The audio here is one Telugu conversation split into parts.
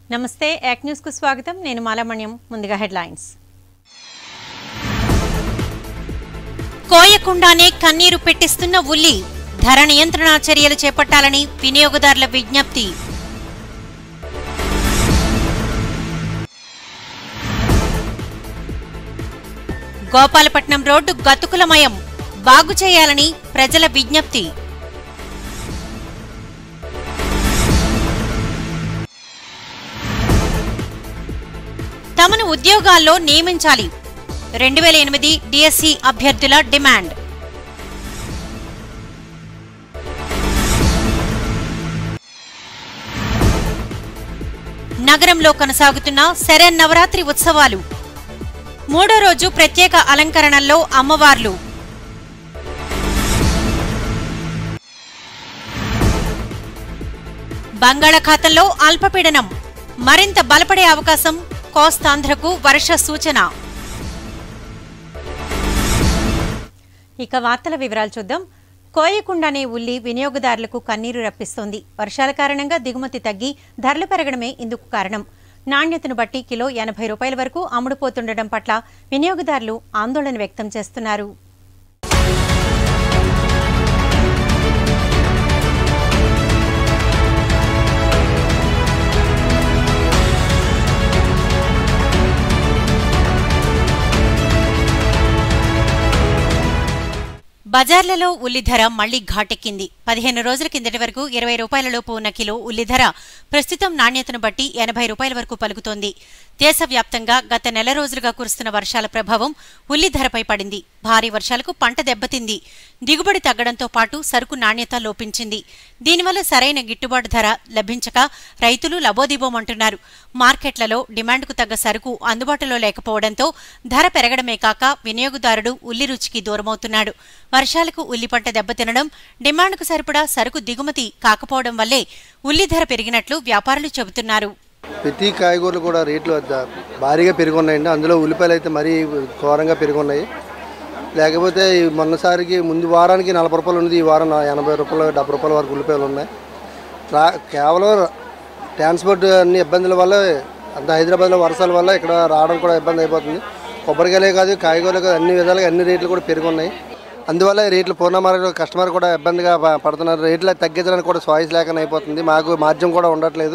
నమస్తే యాక్ న్యూస్ కు స్వాగతం నేను మాలామణ్యం ముందుగా హెడ్లైన్స్ కోయకుండానే కన్నీరు పెట్టిస్తున్న ఉల్లి ధర నియంత్రణ చర్యలు చేపట్టాలని వినియోగదారుల విజ్ఞప్తి గోపాలపట్నం రోడ్డు గతుకులమయం బాగు చేయాలని ప్రజల విజ్ఞప్తి తమను ఉద్యోగాల్లో నియమించాలి రెండు వేల ఎనిమిది డిఎస్సి అభ్యర్థుల డిమాండ్ నగరంలో కొనసాగుతున్న శరణ్ నవరాత్రి ఉత్సవాలు మూడో రోజు ప్రత్యేక అలంకరణల్లో అమ్మవార్లు బంగాళాఖాతంలో అల్పపీడనం మరింత బలపడే అవకాశం కోస్తాంధ్రకు వర్ష సూచన ఇక వార్తల వివరాలు చూద్దాం కోయకుండానే ఉల్లి వినియోగదారులకు కన్నీరు రప్పిస్తోంది వర్షాల కారణంగా దిగుమతి తగ్గి ధరలు పెరగడమే ఇందుకు కారణం నాణ్యతను బట్టి కిలో ఎనభై రూపాయల వరకు అమ్ముడుపోతుండటం పట్ల వినియోగదారులు ఆందోళన వ్యక్తం చేస్తున్నారు బజార్లలో ఉల్లి ధర మళ్లీ ఘాటెక్కింది పదిహేను రోజుల కిందటి వరకు ఇరవై రూపాయలలోపు ఉన్న కిలో ఉల్లి ధర ప్రస్తుతం నాణ్యతను బట్టి ఎనభై రూపాయల వరకు పలుకుతోంది దేశవ్యాప్తంగా గత నెల రోజులుగా కురుస్తున్న వర్షాల ప్రభావం ఉల్లి ధరపై పడింది భారీ వర్షాలకు పంట దెబ్బతింది దిగుబడి తగ్గడంతో పాటు సరుకు నాణ్యత లోపించింది దీనివల్ల సరైన గిట్టుబాటు ధర లభించక రైతులు లబోదిబోమంటున్నారు మార్కెట్లలో డిమాండ్కు తగ్గ సరుకు అందుబాటులో లేకపోవడంతో ధర పెరగడమే కాక వినియోగదారుడు ఉల్లి రుచికి దూరమవుతున్నాడు వర్షాలకు ఉల్లి పంట దెబ్బతినడం డిమాండ్కు సరిపడా సరుకు దిగుమతి కాకపోవడం వల్లే ఉల్లి ధర పెరిగినట్లు వ్యాపారులు చెబుతున్నారు ప్రతి కాయగూరలు కూడా రేట్లు ద- భారీగా పెరుగున్నాయండి అందులో ఉల్లిపాయలు అయితే మరీ ఘోరంగా పెరుగున్నాయి లేకపోతే ఈ మొన్నసారికి ముందు వారానికి నలభై రూపాయలు ఉన్నది ఈ వారం నా- ఎనభై రూపాయలు డెబ్బై రూపాయల వరకు ఉల్లిపాయలు ఉన్నాయి ట్రా కేవలం ట్రాన్స్పోర్ట్ అన్ని ఇబ్బందుల వల్ల అంత హైదరాబాద్లో వర్షాల వల్ల ఇక్కడ రావడం కూడా ఇబ్బంది అయిపోతుంది కొబ్బరికాయలే కాదు కాయగూరలు కాదు అన్ని విధాలుగా అన్ని రేట్లు కూడా పెరుగున్నాయి అందువల్ల ఈ రేట్లు పూర్ణ మార్కెట్ కస్టమర్ కూడా ఇబ్బందిగా ప- పడుతున్నారు రేట్లు తగ్గించడానికి కూడా చాయిస్ లేకుండా అయిపోతుంది మాకు మార్జం కూడా ఉండట్లేదు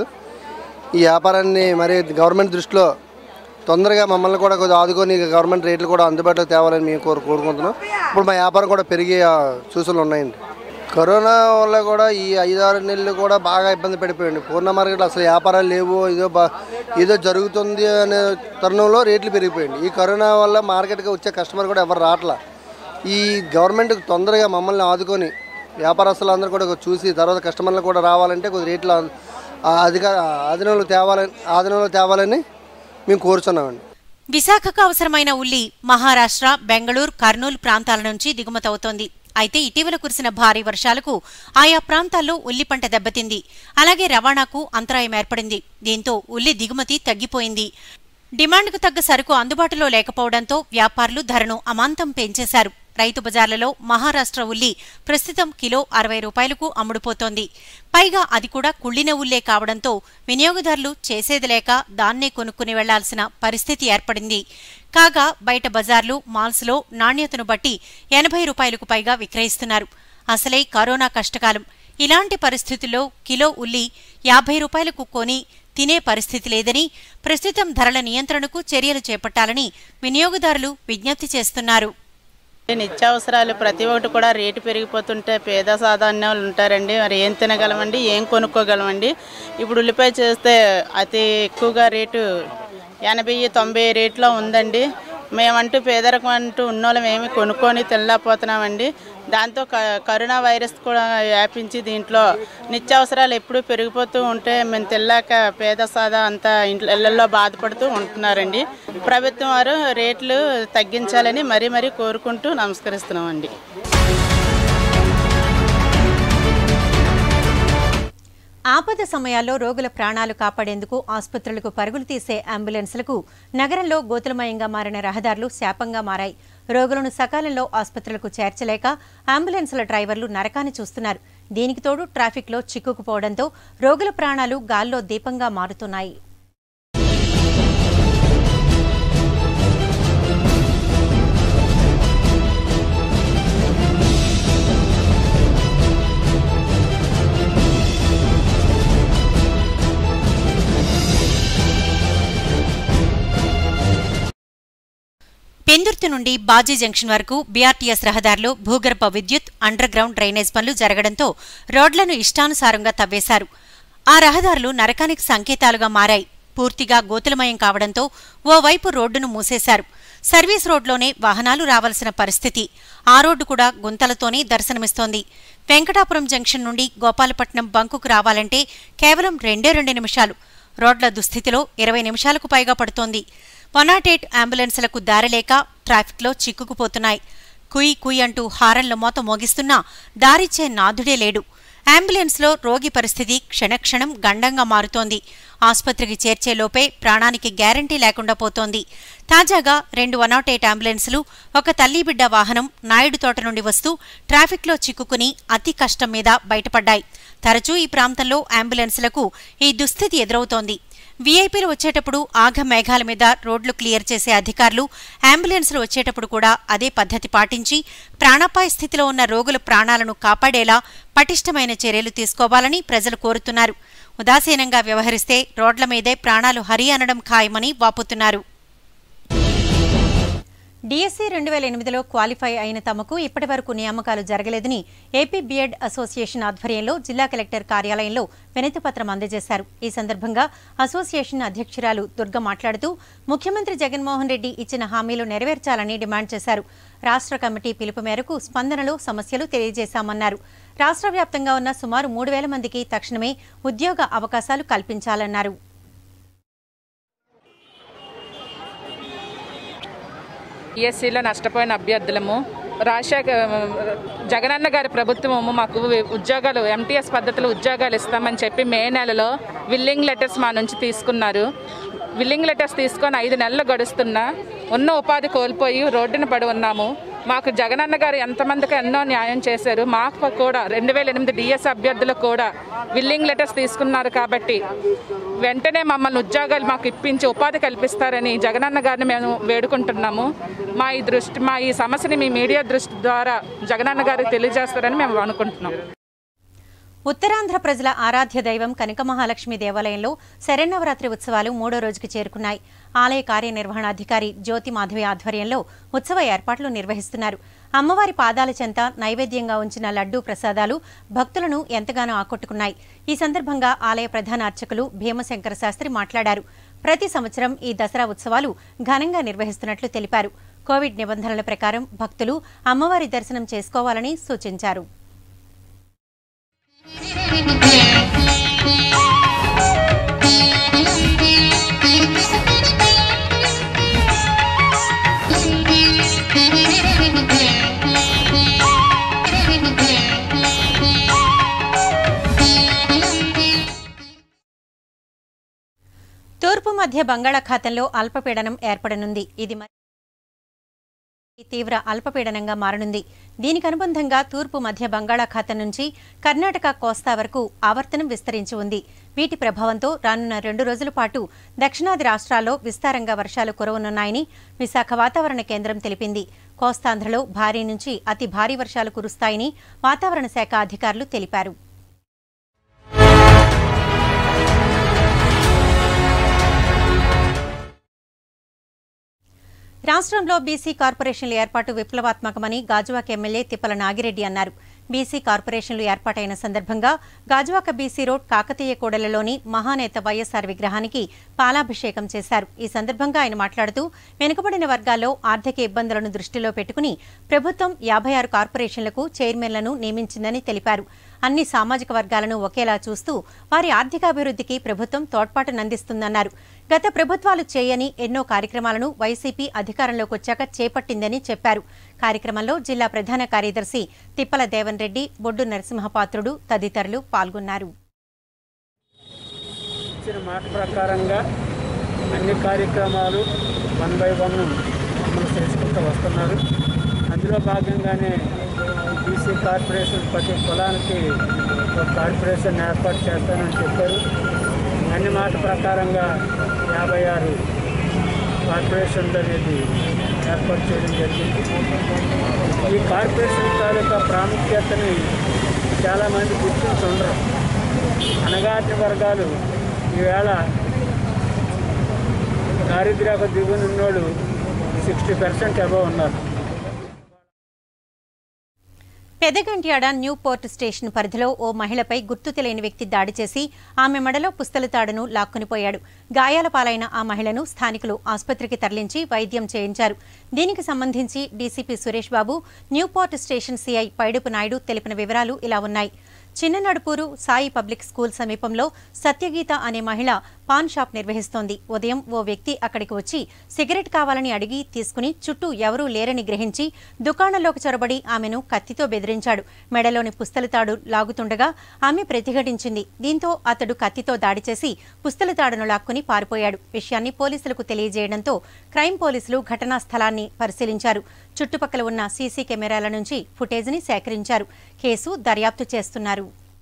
ఈ వ్యాపారాన్ని మరి గవర్నమెంట్ దృష్టిలో తొందరగా మమ్మల్ని కూడా కొద్దిగా ఆదుకొని గవర్నమెంట్ రేట్లు కూడా అందుబాటులో తేవాలని మేము కోరు కోరుకుంటున్నాం ఇప్పుడు మా వ్యాపారం కూడా పెరిగే ఆ, సూచనలు ఉన్నాయండి కరోనా వల్ల కూడా ఈ ఐదారు నెలలు కూడా బాగా ఇబ్బంది పడిపోయింది పూర్ణ మార్కెట్లో అసలు వ్యాపారాలు లేవు ఏదో బా ఏదో జరుగుతుంది అనే తరుణంలో రేట్లు పెరిగిపోయింది ఈ కరోనా వల్ల మార్కెట్కి వచ్చే కస్టమర్ కూడా ఎవరు రావట్లా ఈ గవర్నమెంట్ తొందరగా మమ్మల్ని ఆదుకొని వ్యాపారస్తులందరూ కూడా చూసి తర్వాత కస్టమర్లు కూడా రావాలంటే కొద్ది రేట్లు ఆ అధిక ఆధీనంలో తేవాలని ఆధీనంలో తేవాలని మేము కోరుచున్నామండి విశాఖకు అవసరమైన ఉల్లి మహారాష్ట్ర బెంగళూరు కర్నూలు ప్రాంతాల నుంచి దిగుమతవుతోంది అయితే ఇటీవల కురిసిన భారీ వర్షాలకు ఆయా ప్రాంతాల్లో ఉల్లి పంట దెబ్బతింది అలాగే రవాణాకు అంతరాయం ఏర్పడింది దీంతో ఉల్లి దిగుమతి తగ్గిపోయింది డిమాండ్కు తగ్గ సరుకు అందుబాటులో లేకపోవడంతో వ్యాపారులు ధరను అమాంతం పెంచేశారు రైతు బజార్లలో మహారాష్ట్ర ఉల్లి ప్రస్తుతం కిలో అరవై రూపాయలకు అమ్ముడుపోతోంది పైగా అది కూడా కుళ్ళిన ఉల్లే కావడంతో వినియోగదారులు చేసేది లేక దాన్నే కొనుక్కుని వెళ్లాల్సిన పరిస్థితి ఏర్పడింది కాగా బయట బజార్లు మాల్స్లో నాణ్యతను బట్టి ఎనభై రూపాయలకు పైగా విక్రయిస్తున్నారు అసలే కరోనా కష్టకాలం ఇలాంటి పరిస్థితుల్లో కిలో ఉల్లి యాభై రూపాయలకు కొని తినే పరిస్థితి లేదని ప్రస్తుతం ధరల నియంత్రణకు చర్యలు చేపట్టాలని వినియోగదారులు విజ్ఞప్తి చేస్తున్నారు నిత్యావసరాలు ప్రతి ఒక్కటి కూడా రేటు పెరిగిపోతుంటే పేద సాధారణ వాళ్ళు ఉంటారండి మరి ఏం తినగలమండి ఏం కొనుక్కోగలమండి ఇప్పుడు ఉల్లిపాయ చేస్తే అతి ఎక్కువగా రేటు ఎనభై తొంభై రేట్లో ఉందండి మేమంటూ పేదరికం అంటూ ఉన్నోళ్ళం ఏమి కొనుక్కొని తినలేకపోతున్నామండి దాంతో క కరోనా వైరస్ కూడా వ్యాపించి దీంట్లో నిత్యావసరాలు ఎప్పుడూ పెరిగిపోతూ ఉంటే మేము తెల్లాక పేద సాదా అంతా ఇంట్లో ఇళ్లలో బాధపడుతూ ఉంటున్నారండి ప్రభుత్వం వారు రేట్లు తగ్గించాలని మరీ మరీ కోరుకుంటూ నమస్కరిస్తున్నామండి ఆపద సమయాల్లో రోగుల ప్రాణాలు కాపాడేందుకు ఆసుపత్రులకు పరుగులు తీసే అంబులెన్స్లకు నగరంలో గోతులమయంగా మారిన రహదారులు శాపంగా మారాయి రోగులను సకాలంలో ఆసుపత్రులకు చేర్చలేక అంబులెన్సుల డ్రైవర్లు నరకాన్ని చూస్తున్నారు దీనికి తోడు ట్రాఫిక్లో చిక్కుకుపోవడంతో రోగుల ప్రాణాలు గాల్లో దీపంగా మారుతున్నాయి పెందుర్తి నుండి బాజీ జంక్షన్ వరకు బీఆర్టీఎస్ రహదారిలో భూగర్భ విద్యుత్ అండర్ గ్రౌండ్ డ్రైనేజ్ పనులు జరగడంతో రోడ్లను ఇష్టానుసారంగా తవ్వేశారు ఆ రహదారులు నరకానికి సంకేతాలుగా మారాయి పూర్తిగా గోతులమయం కావడంతో ఓవైపు రోడ్డును మూసేశారు సర్వీస్ రోడ్లోనే వాహనాలు రావాల్సిన పరిస్థితి ఆ రోడ్డు కూడా గుంతలతోనే దర్శనమిస్తోంది వెంకటాపురం జంక్షన్ నుండి గోపాలపట్నం బంకుకు రావాలంటే కేవలం రెండే రెండు నిమిషాలు రోడ్ల దుస్థితిలో ఇరవై నిమిషాలకు పైగా పడుతోంది వన్ నాట్ ఎయిట్ అంబులెన్సులకు దారిలేక ట్రాఫిక్లో చిక్కుకుపోతున్నాయి కుయ్ కుయ్ అంటూ హారన్ల మోత మోగిస్తున్నా దారిచ్చే నాథుడే లేడు అంబులెన్స్లో రోగి పరిస్థితి క్షణక్షణం గండంగా మారుతోంది ఆసుపత్రికి చేర్చేలోపే ప్రాణానికి గ్యారంటీ లేకుండా పోతోంది తాజాగా రెండు వన్ నాట్ ఎయిట్ అంబులెన్సులు ఒక తల్లిబిడ్డ వాహనం నాయుడు తోట నుండి వస్తూ ట్రాఫిక్లో చిక్కుకుని అతి కష్టం మీద బయటపడ్డాయి తరచూ ఈ ప్రాంతంలో అంబులెన్సులకు ఈ దుస్థితి ఎదురవుతోంది వీఐపీలు వచ్చేటప్పుడు ఆఘ మేఘాల మీద రోడ్లు క్లియర్ చేసే అధికారులు అంబులెన్సులు వచ్చేటప్పుడు కూడా అదే పద్ధతి పాటించి ప్రాణాపాయ స్థితిలో ఉన్న రోగుల ప్రాణాలను కాపాడేలా పటిష్టమైన చర్యలు తీసుకోవాలని ప్రజలు కోరుతున్నారు ఉదాసీనంగా వ్యవహరిస్తే రోడ్ల మీదే ప్రాణాలు హరి అనడం ఖాయమని వాపుతున్నారు డిఎస్సీ రెండు వేల ఎనిమిదిలో క్వాలిఫై అయిన తమకు ఇప్పటివరకు నియామకాలు జరగలేదని ఏపీ బీఎడ్ అసోసియేషన్ ఆధ్వర్యంలో జిల్లా కలెక్టర్ కార్యాలయంలో వినతిపత్రం అందజేశారు ఈ సందర్భంగా అసోసియేషన్ అధ్యక్షురాలు దుర్గ మాట్లాడుతూ ముఖ్యమంత్రి జగన్మోహన్ రెడ్డి ఇచ్చిన హామీలు నెరవేర్చాలని డిమాండ్ చేశారు రాష్ట్ర కమిటీ పిలుపు మేరకు స్పందనలో సమస్యలు తెలియజేశామన్నారు రాష్ట్ర వ్యాప్తంగా ఉన్న సుమారు మూడు వేల మందికి తక్షణమే ఉద్యోగ అవకాశాలు కల్పించాలన్నారు ఈఎస్సీలో నష్టపోయిన అభ్యర్థులము రాజశేఖర జగనన్న గారి ప్రభుత్వము మాకు ఉద్యోగాలు ఎంటీఎస్ పద్ధతిలో ఉద్యోగాలు ఇస్తామని చెప్పి మే నెలలో విల్లింగ్ లెటర్స్ మా నుంచి తీసుకున్నారు విల్లింగ్ లెటర్స్ తీసుకొని ఐదు నెలలు గడుస్తున్నా ఉన్న ఉపాధి కోల్పోయి రోడ్డున పడి ఉన్నాము మాకు జగనన్న గారు ఎంతమందికి ఎన్నో న్యాయం చేశారు మాకు కూడా రెండు వేల ఎనిమిది డిఎస్ అభ్యర్థులకు కూడా విల్లింగ్ లెటర్స్ తీసుకున్నారు కాబట్టి వెంటనే మమ్మల్ని ఉద్యోగాలు మాకు ఇప్పించి ఉపాధి కల్పిస్తారని జగనన్న గారిని మేము వేడుకుంటున్నాము మా ఈ దృష్టి మా ఈ సమస్యని మీ మీడియా దృష్టి ద్వారా జగనన్న గారికి తెలియజేస్తారని మేము అనుకుంటున్నాం ఉత్తరాంధ్ర ప్రజల ఆరాధ్య దైవం కనక మహాలక్ష్మి దేవాలయంలో శరన్నవరాత్రి ఉత్సవాలు మూడో రోజుకి చేరుకున్నాయి ఆలయ కార్యనిర్వహణాధికారి జ్యోతి మాధవి ఆధ్వర్యంలో ఉత్సవ ఏర్పాట్లు నిర్వహిస్తున్నారు అమ్మవారి పాదాల చెంత నైవేద్యంగా ఉంచిన లడ్డూ ప్రసాదాలు భక్తులను ఎంతగానో ఆకట్టుకున్నాయి ఈ సందర్భంగా ఆలయ ప్రధాన అర్చకులు భీమశంకర శాస్త్రి మాట్లాడారు ప్రతి సంవత్సరం ఈ దసరా ఉత్సవాలు ఘనంగా నిర్వహిస్తున్నట్లు తెలిపారు కోవిడ్ నిబంధనల ప్రకారం భక్తులు అమ్మవారి దర్శనం చేసుకోవాలని సూచించారు తూర్పు మధ్య బంగాళాఖాతంలో అల్పపీడనం ఏర్పడనుంది ఇది మరి తీవ్ర అల్పపీడనంగా మారనుంది దీనికి అనుబంధంగా తూర్పు మధ్య బంగాళాఖాతం నుంచి కర్ణాటక కోస్తా వరకు ఆవర్తనం విస్తరించి ఉంది వీటి ప్రభావంతో రానున్న రెండు రోజుల పాటు దక్షిణాది రాష్ట్రాల్లో విస్తారంగా వర్షాలు కురవనున్నాయని విశాఖ వాతావరణ కేంద్రం తెలిపింది కోస్తాంధ్రలో భారీ నుంచి అతి భారీ వర్షాలు కురుస్తాయని వాతావరణ శాఖ అధికారులు తెలిపారు రాష్ట్రంలో బీసీ కార్పొరేషన్ల ఏర్పాటు విప్లవాత్మకమని గాజువాక ఎమ్మెల్యే తిప్పల నాగిరెడ్డి అన్నారు బీసీ కార్పొరేషన్లు ఏర్పాటైన సందర్భంగా గాజువాక బీసీ రోడ్ కాకతీయ కూడలిలోని మహానేత వైఎస్ఆర్ విగ్రహానికి పాలాభిషేకం చేశారు ఈ సందర్భంగా ఆయన మాట్లాడుతూ వెనుకబడిన వర్గాల్లో ఆర్థిక ఇబ్బందులను దృష్టిలో పెట్టుకుని ప్రభుత్వం యాభై ఆరు కార్పొరేషన్లకు చైర్మన్లను నియమించిందని తెలిపారు అన్ని సామాజిక వర్గాలను ఒకేలా చూస్తూ వారి ఆర్థికాభివృద్ధికి ప్రభుత్వం తోడ్పాటునందిస్తుందన్నారు గత ప్రభుత్వాలు చేయని ఎన్నో కార్యక్రమాలను వైసీపీ అధికారంలోకి వచ్చాక చేపట్టిందని చెప్పారు కార్యక్రమంలో జిల్లా ప్రధాన కార్యదర్శి తిప్పల దేవన్ రెడ్డి బొడ్డు నరసింహపాత్రుడు తదితరులు పాల్గొన్నారు ఇచ్చిన మాట ప్రకారంగా అన్ని కార్యక్రమాలు వన్ బై వన్ అమలు చేసుకుంటూ వస్తున్నారు అందులో భాగంగానే బీసీ కార్పొరేషన్ ప్రతి కులానికి ఒక కార్పొరేషన్ ఏర్పాటు చేస్తానని చెప్పారు అన్ని మాట ప్రకారంగా యాభై ఆరు కార్పొరేషన్లు అనేది ఏర్పాటు చేయడం జరిగింది ఈ కార్పొరేషన్ తాలూకా ప్రాముఖ్యతని చాలామంది గుర్తించుండరు అణగారిన వర్గాలు ఈవేళ దారిద్ర్యపు దిగునున్నోడు సిక్స్టీ పర్సెంట్ అబవ్ ఉన్నారు పెదగంట్యాడ న్యూ పోర్ట్ స్టేషన్ పరిధిలో ఓ మహిళపై గుర్తు తెలియని వ్యక్తి దాడి చేసి ఆమె మెడలో పుస్తల తాడును లాక్కునిపోయాడు గాయాల పాలైన ఆ మహిళను స్థానికులు ఆసుపత్రికి తరలించి వైద్యం చేయించారు దీనికి సంబంధించి DCP Suresh Babu new port station CI Paidupu Naidu తెలిపిన వివరాలు ఇలా ఉన్నాయి చిన్ననడుపూరు సాయి పబ్లిక్ స్కూల్ సమీపంలో సత్యగీత అనే మహిళ పాన్ షాప్ నిర్వహిస్తోంది ఉదయం ఓ వ్యక్తి అక్కడికి వచ్చి సిగరెట్ కావాలని అడిగి తీసుకుని చుట్టూ ఎవరూ లేరని గ్రహించి దుకాణంలోకి చొరబడి ఆమెను కత్తితో బెదిరించాడు మెడలోని పుస్తలతాడు లాగుతుండగా ఆమె ప్రతిఘటించింది దీంతో అతడు కత్తితో దాడి చేసి పుస్తలతాడును లాక్కుని పారిపోయాడు విషయాన్ని పోలీసులకు తెలియజేయడంతో క్రైమ్ పోలీసులు ఘటనా స్థలాన్ని పరిశీలించారు చుట్టుపక్కల ఉన్న సీసీ కెమెరాల నుంచి ఫుటేజ్ని సేకరించారు కేసు దర్యాప్తు చేస్తున్నారు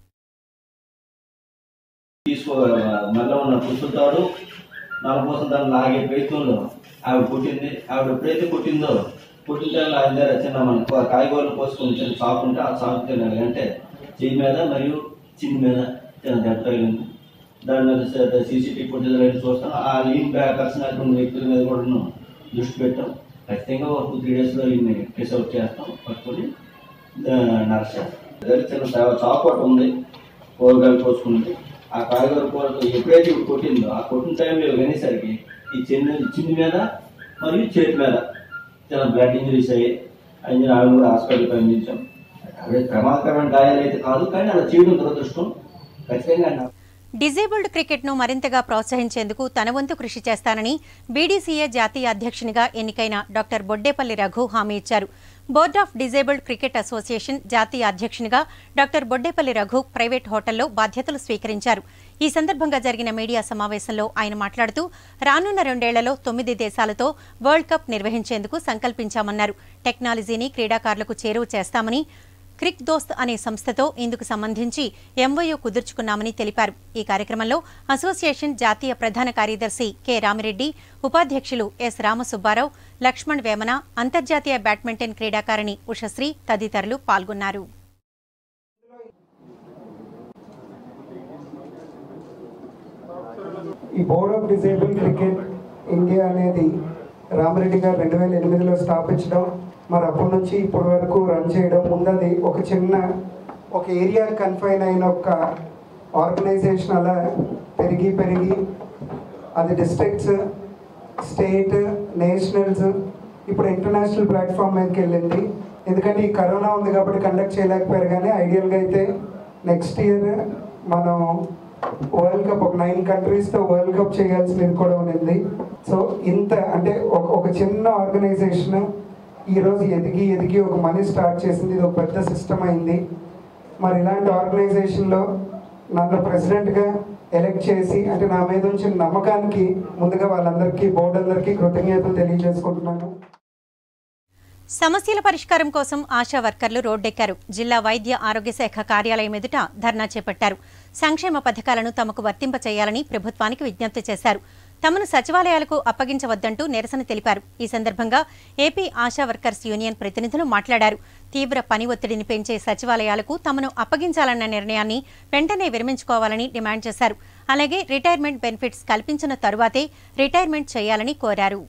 తీసుకోగల మళ్ళీ ఉన్న పుస్తకాడు నలభోసం దాన్ని లాగే ప్రయత్నంలో ఆవిడ పుట్టింది ఆవిడ ఎప్పుడైతే పుట్టిందో పుట్టిన టైంలో ఆయన దగ్గర చిన్న మన కూ- కాయగూరలు పోసుకుని చిన్న చాకు ఉంటే ఆ చాకు తినాలి అంటే చెయ్యి మీద మరియు చిన్న మీద చిన్న దెబ్బ తగిలింది దాని మీద సీసీటీవీ ఫుటేజ్ అయితే చూస్తాం ఆ లీన్ బ్యాకర్స్ ఉన్న వ్యక్తుల మీద కూడా దృష్టి పెట్టాం ఖచ్చితంగా ఒక టూ త్రీ డేస్లో ఈయన్ని కేసు అవుట్ చేస్తాం పట్టుకొని నర్స్ దగ్గర చిన్న చా- చాకు ఒకటి ఉంది కూరగాయలు కోసుకుంటే ఆ కాయగూర కూరతో ఎప్పుడైతే ఇవి కొట్టిందో ఆ కొట్టిన టైంలో వినేసరికి ఈ చిన్న చిన్న మీద మరియు చేతి మీద చాలా బ్లడ్ ఇంజరీస్ అయ్యాయి అయిన ఆవిడ కూడా హాస్పిటల్కి అందించాం అదే ప్రమాదకరమైన గాయాలు అయితే కాదు కానీ అలా చేయడం దురదృష్టం ఖచ్చితంగా ఆయన డిజేబుల్డ్ క్రికెట్ను మరింతగా ప్రోత్సహించేందుకు తన వంతు కృషి చేస్తానని బీడీసీఏ జాతీయ అధ్యక్షునిగా ఎన్నికైన డాక్టర్ బొడ్డేపల్లి రఘు హామీ ఇచ్చారు board of disabled cricket association జాతీయ అధ్యక్షునిగా డాక్టర్ బొడ్డేపల్లి రఘు ప్రైవేట్ హోటల్లో బాధ్యతలు స్వీకరించారు ఈ సందర్భంగా జరిగిన మీడియా సమావేశంలో ఆయన మాట్లాడుతూ రానున్న రెండేళ్లలో తొమ్మిది దేశాలతో వరల్డ్ కప్ నిర్వహించేందుకు సంకల్పించామన్నారు టెక్నాలజీని క్రీడాకారులకు చేరువ చేస్తామని క్రిక్ దోస్త్ అనే సంస్థతో ఇందుకు సంబంధించి ఎంఓయూ కుదుర్చుకున్నామని తెలిపారు ఈ కార్యక్రమంలో అసోసియేషన్ జాతీయ ప్రధాన కార్యదర్శి కె రామిరెడ్డి ఉపాధ్యక్షులు ఎస్ రామసుబ్బారావు లక్ష్మణ్ వేమన అంతర్జాతీయ బ్యాడ్మింటన్ క్రీడాకారిణి ఉషశ్రీ తదితరులు పాల్గొన్నారు ఈ board of disable cricket India అనేది రామరెడ్డి గారు రెండు వేల ఎనిమిదిలో స్థాపించడం మరి అప్పటి నుంచి ఇప్పటి వరకు రన్ చేయడం ముందది ఒక చిన్న ఒక ఏరియా కన్ఫైన్ అయిన ఒక ఆర్గనైజేషన్ అలా పెరిగి పెరిగి అది డిస్ట్రిక్ట్స్ స్టేట్ నేషనల్స్ ఇప్పుడు ఇంటర్నేషనల్ ప్లాట్ఫామ్ మీదకి వెళ్ళింది ఎందుకంటే ఈ కరోనా ఉంది కాబట్టి కండక్ట్ చేయలేకపోయారు కానీ ఐడియల్గా అయితే నెక్స్ట్ ఇయర్ మనం వరల్డ్ కప్ ఒక నైన్ కంట్రీస్తో వరల్డ్ కప్ చేయాల్సింది కూడా ఉంది సో ఇంత అంటే ఒక ఒక చిన్న ఆర్గనైజేషన్ ఈరోజు ఎదిగి ఎదిగి ఒక మనీ స్టార్ట్ చేసింది ఇది ఒక పెద్ద సిస్టమ్ అయింది మరి ఇలాంటి ఆర్గనైజేషన్లో నన్ను ప్రెసిడెంట్గా ఎలక్ట్ చేసి అంటే నా మీద ఉంచిన నమ్మకానికి ముందుగా వాళ్ళందరికీ బోర్డు అందరికీ కృతజ్ఞతలు తెలియజేసుకుంటున్నాను సమస్యల పరిష్కారం కోసం ఆశా వర్కర్లు రోడ్డెక్కారు జిల్లా వైద్య ఆరోగ్య శాఖ కార్యాలయం ఎదుట ధర్నా చేపట్టారు సంక్షేమ పథకాలను తమకు వర్తింపచేయాలని ప్రభుత్వానికి విజ్ఞప్తి చేశారు తమను సచివాలయాలకు అప్పగించవద్దంటూ నిరసన తెలిపారు ఈ సందర్భంగా ఏపీ ఆశా వర్కర్స్ యూనియన్ ప్రతినిధులు మాట్లాడారు తీవ్ర పని ఒత్తిడిని పెంచే సచివాలయాలకు తమను అప్పగించాలన్న నిర్ణయాన్ని వెంటనే విరమించుకోవాలని డిమాండ్ చేశారు అలాగే రిటైర్మెంట్ బెనిఫిట్స్ కల్పించిన తరువాతే రిటైర్మెంట్ చేయాలని కోరారు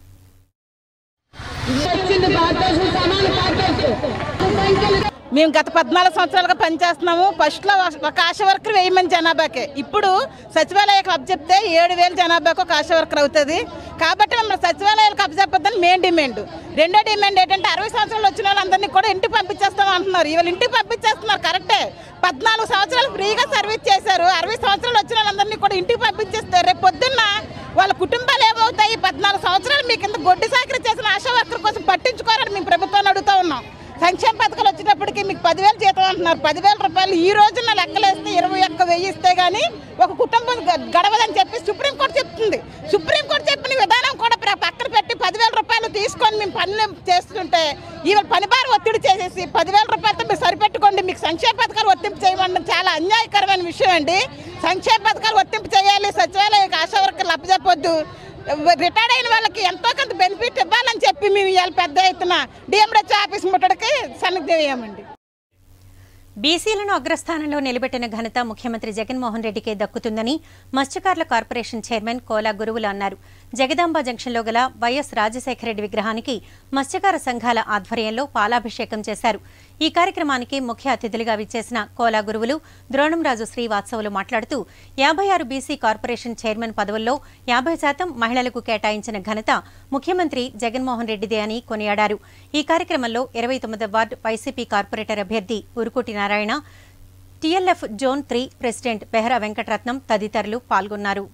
మేము గత పద్నాలుగు సంవత్సరాలుగా పనిచేస్తున్నాము ఫస్ట్లో ఒక ఆశా వర్కర్ వెయ్యి మంది జనాభాకే ఇప్పుడు సచివాలయాలకు అప్పచెప్తే ఏడు వేల జనాభాకు ఒక ఆశా వర్కర్ అవుతుంది కాబట్టి మమ్మల్ని సచివాలయాలకు అప్పచెప్పద్దని మెయిన్ డిమాండ్ రెండో డిమాండ్ ఏంటంటే అరవై సంవత్సరాలు వచ్చిన వాళ్ళందరినీ కూడా ఇంటికి పంపించేస్తాం అంటున్నారు ఇవాళ ఇంటికి పంపించేస్తున్నారు కరెక్టే పద్నాలుగు సంవత్సరాలు ఫ్రీగా సర్వీస్ చేశారు అరవై సంవత్సరాలు వచ్చిన వాళ్ళందరినీ కూడా ఇంటికి పంపించేస్తారు రేపు పొద్దున్న వాళ్ళ కుటుంబాలు ఏమవుతాయి పద్నాలుగు సంవత్సరాలు మీ కింద గొడ్డి సాకరి చేసిన ఆశా వర్కర్ కోసం పట్టించుకోరని మేము ప్రభుత్వాన్ని అడుగుతా ఉన్నాం సంక్షేమ పథకాలు వచ్చేటప్పటికి మీకు పదివేలు జీతం అంటున్నారు పదివేల రూపాయలు ఈ రోజున లెక్కలేస్తే ఇరవై ఒక్క వెయ్యి ఇస్తే గానీ ఒక కుటుంబం గ- గడవదని చెప్పి సుప్రీంకోర్టు చెప్తుంది సుప్రీంకోర్టు చెప్పిన విధానం కూడా ప్ర- పక్కన పెట్టి పదివేల రూపాయలు తీసుకొని మేము పనులు చేస్తుంటే ఇవాళ పని భారం ఒత్తిడి చేసేసి పదివేల రూపాయలతో మీరు సరిపెట్టుకోండి మీకు సంక్షేమ పథకాలు వర్తింపు చేయమంటే చాలా అన్యాయకరమైన విషయం అండి సంక్షేమ పథకాలు వర్తింపు చేయాలి సచివాలయ ఆశా వర్కర్లు అప్పచెప్పొద్దు రిటైర్డ్ అయిన వాళ్ళకి ఎంతో కొంత బెనిఫిట్ ఇవ్వాలని చెప్పి మేము ఇవాళ పెద్ద ఎత్తున డిఎంహెచ్ ఆఫీస్ ముట్టడికి సన్నద్ధమయ్యామండి బీసీలను అగ్రస్థానంలో నిలబెట్టిన ఘనత ముఖ్యమంత్రి జగన్మోహన్ రెడ్డికే దక్కుతుందని మత్స్యకారుల కార్పొరేషన్ చైర్మన్ కోలా గురువులు అన్నారు జగదాంబ జంక్షన్లో గల వైఎస్ రాజశేఖర రెడ్డి విగ్రహానికి మత్స్యకార సంఘాల ఆధ్వర్యంలో పాలాభిషేకం చేశారు ఈ కార్యక్రమానికి ముఖ్య అతిథులుగా విచ్చేసిన కోలా గురువులు ద్రోణంరాజు శ్రీవాత్సవులు మాట్లాడుతూ యాభై ఆరు బీసీ కార్పొరేషన్ చైర్మన్ పదవుల్లో యాభై శాతం మహిళలకు కేటాయించిన ఘనత ముఖ్యమంత్రి జగన్మోహన్ రెడ్డిదే అని కొనియాడారు ఈ కార్యక్రమంలో ఇరవై తొమ్మిది వార్డు వైసీపీ కార్పొరేటర్ అభ్యర్థి Urukoti Narayana TLF zone three president Behara Venkataratnam తదితరులు పాల్గొన్నారు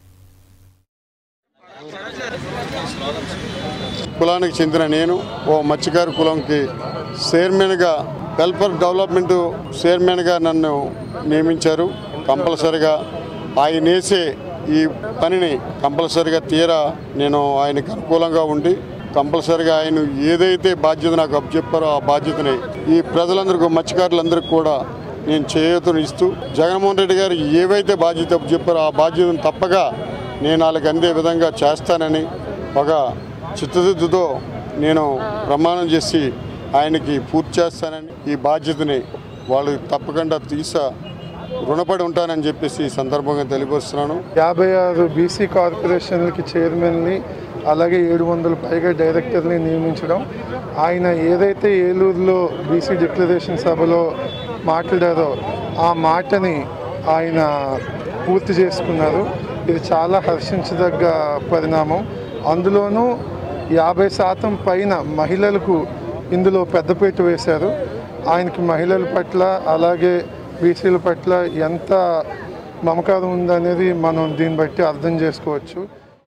కులానికి చెందిన నేను ఓ మత్స్యకారు కులంకి చైర్మన్గా వెల్ఫేర్ డెవలప్మెంట్ చైర్మన్గా నన్ను నియమించారు కంపల్సరిగా ఆయన వేసే ఈ పనిని కంపల్సరిగా తీరా నేను ఆయనకు అనుకూలంగా ఉండి కంపల్సరిగా ఆయన ఏదైతే బాధ్యత నాకు అప్పచెప్పారో ఆ బాధ్యతని ఈ ప్రజలందరికీ మత్స్యకారులందరికీ కూడా నేను చేయూతను ఇస్తూ జగన్మోహన్ రెడ్డి గారు ఏవైతే బాధ్యత చెప్పారో ఆ బాధ్యతను తప్పగా నేను వాళ్ళకి అందే విధంగా చేస్తానని ఒక చిత్తశుద్ధితో నేను ప్రమాణం చేసి ఆయనకి పూర్తి చేస్తానని ఈ బాధ్యతని వాళ్ళు తప్పకుండా తీసా రుణపడి ఉంటానని చెప్పేసి ఈ సందర్భంగా తెలియపరుస్తున్నాను యాభై ఆరు బీసీ కార్పొరేషన్లకి చైర్మన్ని అలాగే ఏడు వందల పైగా డైరెక్టర్ని నియమించడం ఆయన ఏదైతే ఏలూరులో బీసీ డిక్లరేషన్ సభలో మాట్లాడారో ఆ మాటని ఆయన పూర్తి చేసుకున్నారు ఇది చాలా హర్షించదగ్గ పరిణామం అందులోనూ యాభై శాతం పైన మహిళలకు ఇందులో పెద్దపీట వేశారు ఆయనకి మహిళల పట్ల అలాగే బీసీల పట్ల ఎంత మమకారం ఉందనేది మనం దీన్ని బట్టి అర్థం చేసుకోవచ్చు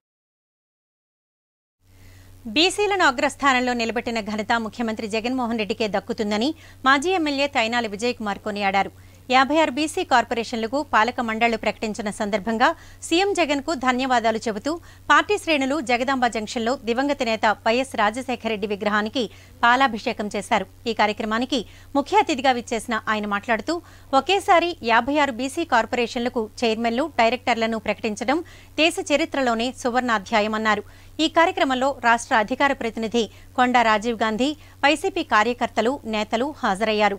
బీసీలను అగ్రస్థానంలో నిలబెట్టిన ఘనత ముఖ్యమంత్రి జగన్మోహన్ రెడ్డికే దక్కుతుందని మాజీ ఎమ్మెల్యే తైనాలి విజయ్ కుమార్ కొనియాడారు యాభై ఆరు బీసీ కార్పొరేషన్లకు పాలక మండళ్లు ప్రకటించిన సందర్భంగా సీఎం జగన్ కు ధన్యవాదాలు చెబుతూ పార్టీ శ్రేణులు జగదాంబ జంక్షన్లో దివంగత నేత వైఎస్ రాజశేఖర రెడ్డి విగ్రహానికి పాలాభిషేకం చేశారు ఈ కార్యక్రమానికి ముఖ్య అతిథిగా విచ్చేసిన ఆయన మాట్లాడుతూ ఒకేసారి యాభై ఆరు బీసీ కార్పొరేషన్లకు చైర్మన్లు డైరెక్టర్లను ప్రకటించడం దేశ చరిత్రలోనే సువర్ణాధ్యాయమన్నారు ఈ కార్యక్రమంలో రాష్ట్ర అధికార ప్రతినిధి కొండా రాజీవ్ గాంధీ వైసీపీ కార్యకర్తలు నేతలు హాజరయ్యారు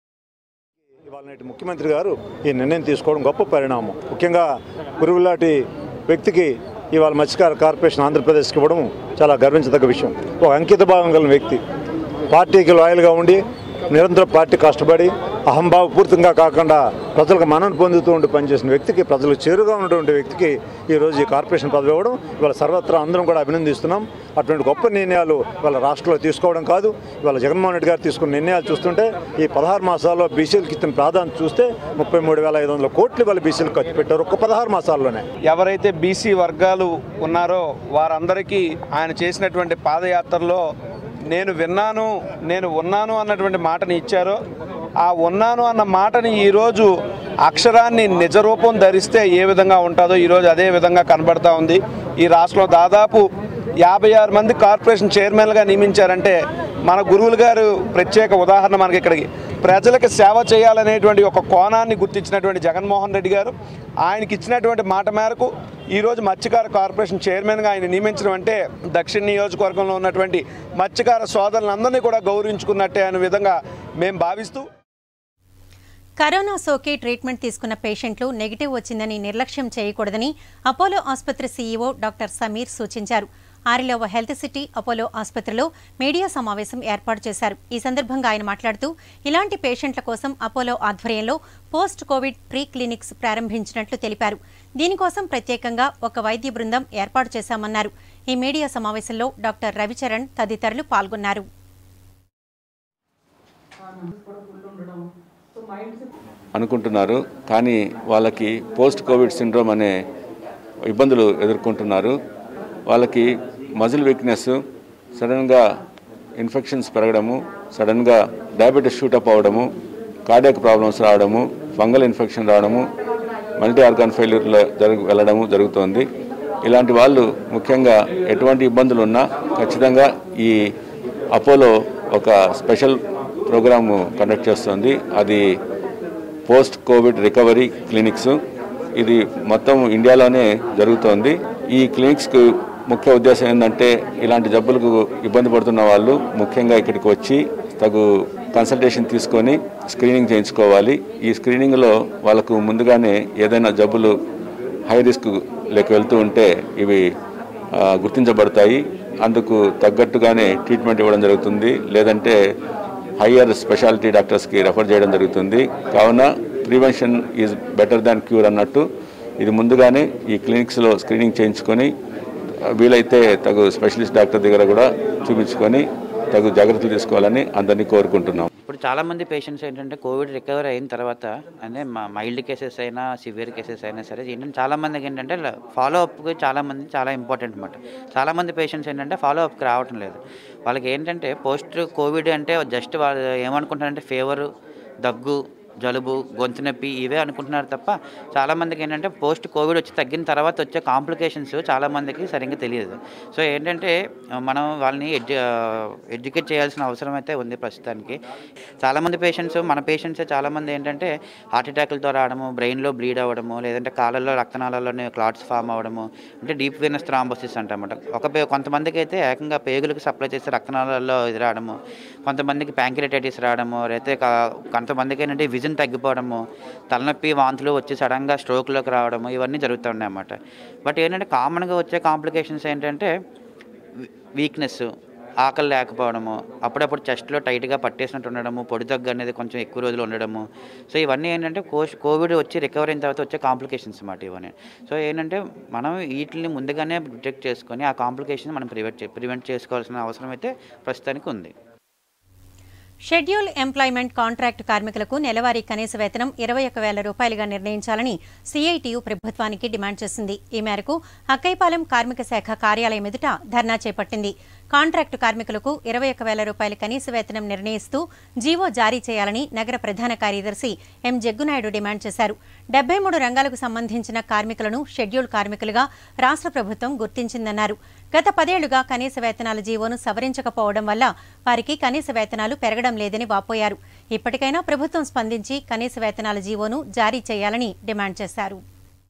ఇవాళ నేటి ముఖ్యమంత్రి గారు ఈ నిర్ణయం తీసుకోవడం గొప్ప పరిణామం ముఖ్యంగా గురువులాంటి వ్యక్తికి ఇవాళ మత్స్యకార కార్పొరేషన్ ఆంధ్రప్రదేశ్కి ఇవ్వడం చాలా గర్వించదగ్గ విషయం ఒక అంకిత భావం కలిగిన వ్యక్తి పార్టీకి లాయల్గా ఉండి నిరంతరం పార్టీ కష్టపడి అహంభావపూరితంగా కాకుండా ప్రజలకు మనను పొందుతూ ఉండి పనిచేసిన వ్యక్తికి ప్రజలకు చేరుగా ఉన్నటువంటి వ్యక్తికి ఈరోజు ఈ కార్పొరేషన్ పదవి ఇవ్వడం ఇవాళ సర్వత్రా అందరం కూడా అభినందిస్తున్నాం అటువంటి గొప్ప నిర్ణయాలు ఇవాళ రాష్ట్రంలో తీసుకోవడం కాదు ఇవాళ జగన్మోహన్ రెడ్డి గారు తీసుకున్న నిర్ణయాలు చూస్తుంటే ఈ పదహారు మాసాల్లో బీసీలకు ఇచ్చిన ప్రాధాన్యత చూస్తే ముప్పై మూడు వేల ఐదు వందల కోట్లు ఇవాళ బీసీలకు ఖర్చు పెట్టారు ఒక్క పదహారు మాసాల్లోనే ఎవరైతే బీసీ వర్గాలు ఉన్నారో వారందరికీ ఆయన చేసినటువంటి పాదయాత్రలో నేను విన్నాను నేను ఉన్నాను అన్నటువంటి మాటని ఇచ్చారో ఆ ఉన్నాను అన్న మాటని ఈరోజు అక్షరాన్ని నిజరూపం ధరిస్తే ఏ విధంగా ఉంటుందో ఈరోజు అదే విధంగా కనబడతా ఉంది ఈ రాష్ట్రంలో దాదాపు యాభై ఆరు మంది కార్పొరేషన్ చైర్మన్లుగా నియమించారంటే మన గురువులు గారు ప్రత్యేక ఉదాహరణ మనకి ఇక్కడికి ప్రజలకు సేవ చేయాలనేటువంటి ఒక కోణాన్ని గుర్తించినటువంటి జగన్మోహన్ రెడ్డి గారు ఆయనకి ఇచ్చినటువంటి మాట మేరకు ఈరోజు మత్స్యకార కార్పొరేషన్ చైర్మన్గా ఆయన నియమించడం అంటే దక్షిణ నియోజకవర్గంలో ఉన్నటువంటి మత్స్యకార సోదరులందరినీ కూడా గౌరవించుకున్నట్టే అనే విధంగా మేము భావిస్తూ కరోనా సోకి ట్రీట్మెంట్ తీసుకున్న పేషెంట్లు నెగిటివ్ వచ్చిందని నిర్లక్ష్యం చేయకూడదని అపోలో ఆసుపత్రి సీఈఓ డాక్టర్ సమీర్ సూచించారు ఆరిలోవ హెల్త్ సిటీ అపోలో ఆసుపత్రిలో మీడియా సమావేశం ఏర్పాటు చేశారు ఈ సందర్భంగా ఆయన మాట్లాడుతూ ఇలాంటి పేషెంట్ల కోసం అపోలో ఆధ్వర్యంలో పోస్ట్ కోవిడ్ ప్రీ క్లినిక్స్ ప్రారంభించినట్లు తెలిపారు దీనికోసం ప్రత్యేకంగా ఒక వైద్య బృందం ఏర్పాటు చేశామన్నారు ఈ మీడియా సమావేశంలో డాక్టర్ రవిచరణ్ తదితరులు పాల్గొన్నారు అనుకుంటున్నారు కానీ వాళ్ళకి పోస్ట్ కోవిడ్ సిండ్రోమ్ అనే ఇబ్బందులు ఎదుర్కొంటున్నారు వాళ్ళకి మజిల్ వీక్నెస్ సడన్గా ఇన్ఫెక్షన్స్ పెరగడము సడన్గా డయాబెటీస్ షూటప్ అవ్వడము కార్డియాక్ ప్రాబ్లమ్స్ రావడము ఫంగల్ ఇన్ఫెక్షన్ రావడము మల్టీ ఆర్గాన్ ఫెయిల్యూర్లో జరుగు వెళ్ళడము జరుగుతోంది ఇలాంటి వాళ్ళు ముఖ్యంగా ఎటువంటి ఇబ్బందులు ఉన్నా ఖచ్చితంగా ఈ అపోలో ఒక స్పెషల్ ప్రోగ్రాము కండక్ట్ చేస్తుంది అది పోస్ట్ కోవిడ్ రికవరీ క్లినిక్స్ ఇది మొత్తం ఇండియాలోనే జరుగుతోంది ఈ క్లినిక్స్కు ముఖ్య ఉద్దేశం ఏంటంటే ఇలాంటి జబ్బులకు ఇబ్బంది పడుతున్న వాళ్ళు ముఖ్యంగా ఇక్కడికి వచ్చి తగు కన్సల్టేషన్ తీసుకొని స్క్రీనింగ్ చేయించుకోవాలి ఈ స్క్రీనింగ్లో వాళ్ళకు ముందుగానే ఏదైనా జబ్బులు హై రిస్క్ లేక వెళ్తూ ఉంటే ఇవి ఆ, గుర్తించబడతాయి అందుకు తగ్గట్టుగానే ట్రీట్మెంట్ ఇవ్వడం జరుగుతుంది లేదంటే హయ్యర్ స్పెషాలిటీ డాక్టర్స్కి రెఫర్ చేయడం జరుగుతుంది కావున prevention is better than cure అన్నట్టు ఇది ముందుగానే ఈ క్లినిక్స్లో స్క్రీనింగ్ చేయించుకొని ఆ, వీలైతే తగు స్పెషలిస్ట్ డాక్టర్ దగ్గర కూడా చూపించుకొని తగు జాగ్రత్తలు తీసుకోవాలని అందరినీ కోరుకుంటున్నాం ఇప్పుడు చాలామంది పేషెంట్స్ ఏంటంటే కోవిడ్ రికవర్ అయిన తర్వాత అంటే మైల్డ్ కేసెస్ అయినా సివియర్ కేసెస్ అయినా సరే ఏంటంటే చాలామందికి ఏంటంటే ఫాలో అప్కి చాలామంది చాలా ఇంపార్టెంట్ అనమాట చాలామంది పేషెంట్స్ ఏంటంటే ఫాలో అప్కి రావటం లేదు వాళ్ళకి ఏంటంటే పోస్ట్ కోవిడ్ అంటే జస్ట్ వాళ్ళు ఏమనుకుంటారంటే ఫీవరు దగ్గు జలుబు గొంతు నొప్పి ఇవే అనుకుంటున్నారు తప్ప చాలామందికి ఏంటంటే పోస్ట్ కోవిడ్ వచ్చి తగ్గిన తర్వాత వచ్చే కాంప్లికేషన్స్ చాలామందికి సరిగ్గా తెలియదు సో ఏంటంటే మనం వాళ్ళని ఎడ్యు ఎడ్యుకేట్ చేయాల్సిన అవసరం అయితే ఉంది ప్రస్తుతానికి చాలామంది పేషెంట్స్ మన పేషెంట్సే చాలామంది ఏంటంటే హార్ట్ అటాక్లతో రావడము బ్రెయిన్లో బ్లీడ్ అవ్వడము లేదంటే కాళ్ళల్లో రక్తనాళాల్లోనే క్లాట్స్ ఫామ్ అవ్వడము అంటే డీప్ వెనస్ థ్రాంబోసిస్ అంటామట ఒక పే కొంతమందికి అయితే ఏకంగా పేగులకు సప్లై చేసే రక్తనాళాల్లో ఇది రావడము కొంతమందికి ప్యాంక్రిటైటిస్ రావడము లేకపోతే కా- కొంతమందికి ఏంటంటే విజన్ తగ్గిపోవడము తలనొప్పి వాంతులు వచ్చి సడన్గా స్ట్రోక్లోకి రావడము ఇవన్నీ జరుగుతూ ఉన్నాయి అన్నమాట బట్ ఏంటంటే కామన్గా వచ్చే కాంప్లికేషన్స్ ఏంటంటే వీక్నెస్ ఆకలి లేకపోవడము అప్పుడప్పుడు చెస్ట్లో టైట్గా పట్టేసినట్టు ఉండడము పొడి దగ్గు అనేది కొంచెం ఎక్కువ రోజులు ఉండడము సో ఇవన్నీ ఏంటంటే కోష్ కోవిడ్ వచ్చి రికవర్ అయిన తర్వాత వచ్చే కాంప్లికేషన్స్ అన్నమాట ఇవన్నీ సో ఏంటంటే మనం వీటిని ముందుగానే డిటెక్ట్ చేసుకొని ఆ కాంప్లికేషన్ మనం ప్రివెంట్ ప్రివెంట్ చేసుకోవాల్సిన అవసరం అయితే ప్రస్తుతానికి ఉంది షెడ్యూల్ ఎంప్లాయ్మెంట్ కాంట్రాక్ట్ కార్మికులకు నెలవారీ కనీస వేతనం ఇరవై ఒక వేల రూపాయలుగా నిర్ణయించాలని సిఐటియు ప్రభుత్వానికి డిమాండ్ చేసింది ఈ మేరకు అక్కైపాలెం కార్మిక శాఖ కార్యాలయం ఎదుట ధర్నా చేపట్టింది కాంట్రాక్టు కార్మికులకు ఇరవై ఒక వేల రూపాయల కనీస వేతనం నిర్ణయిస్తూ జీవో జారీ చేయాలని నగర ప్రధాన కార్యదర్శి ఎం జగ్గునాయుడు డిమాండ్ చేశారు డెబ్బై మూడు రంగాలకు సంబంధించిన కార్మికులను షెడ్యూల్ కార్మికులుగా రాష్ట్ర ప్రభుత్వం గుర్తించిందన్నారు గత పదేళ్లుగా కనీస వేతనాల జీవోను సవరించకపోవడం వల్ల వారికి కనీస వేతనాలు పెరగడం లేదని వాపోయారు ఇప్పటికైనా ప్రభుత్వం స్పందించి కనీస వేతనాల జీవోను జారీ చేయాలని డిమాండ్ చేశారు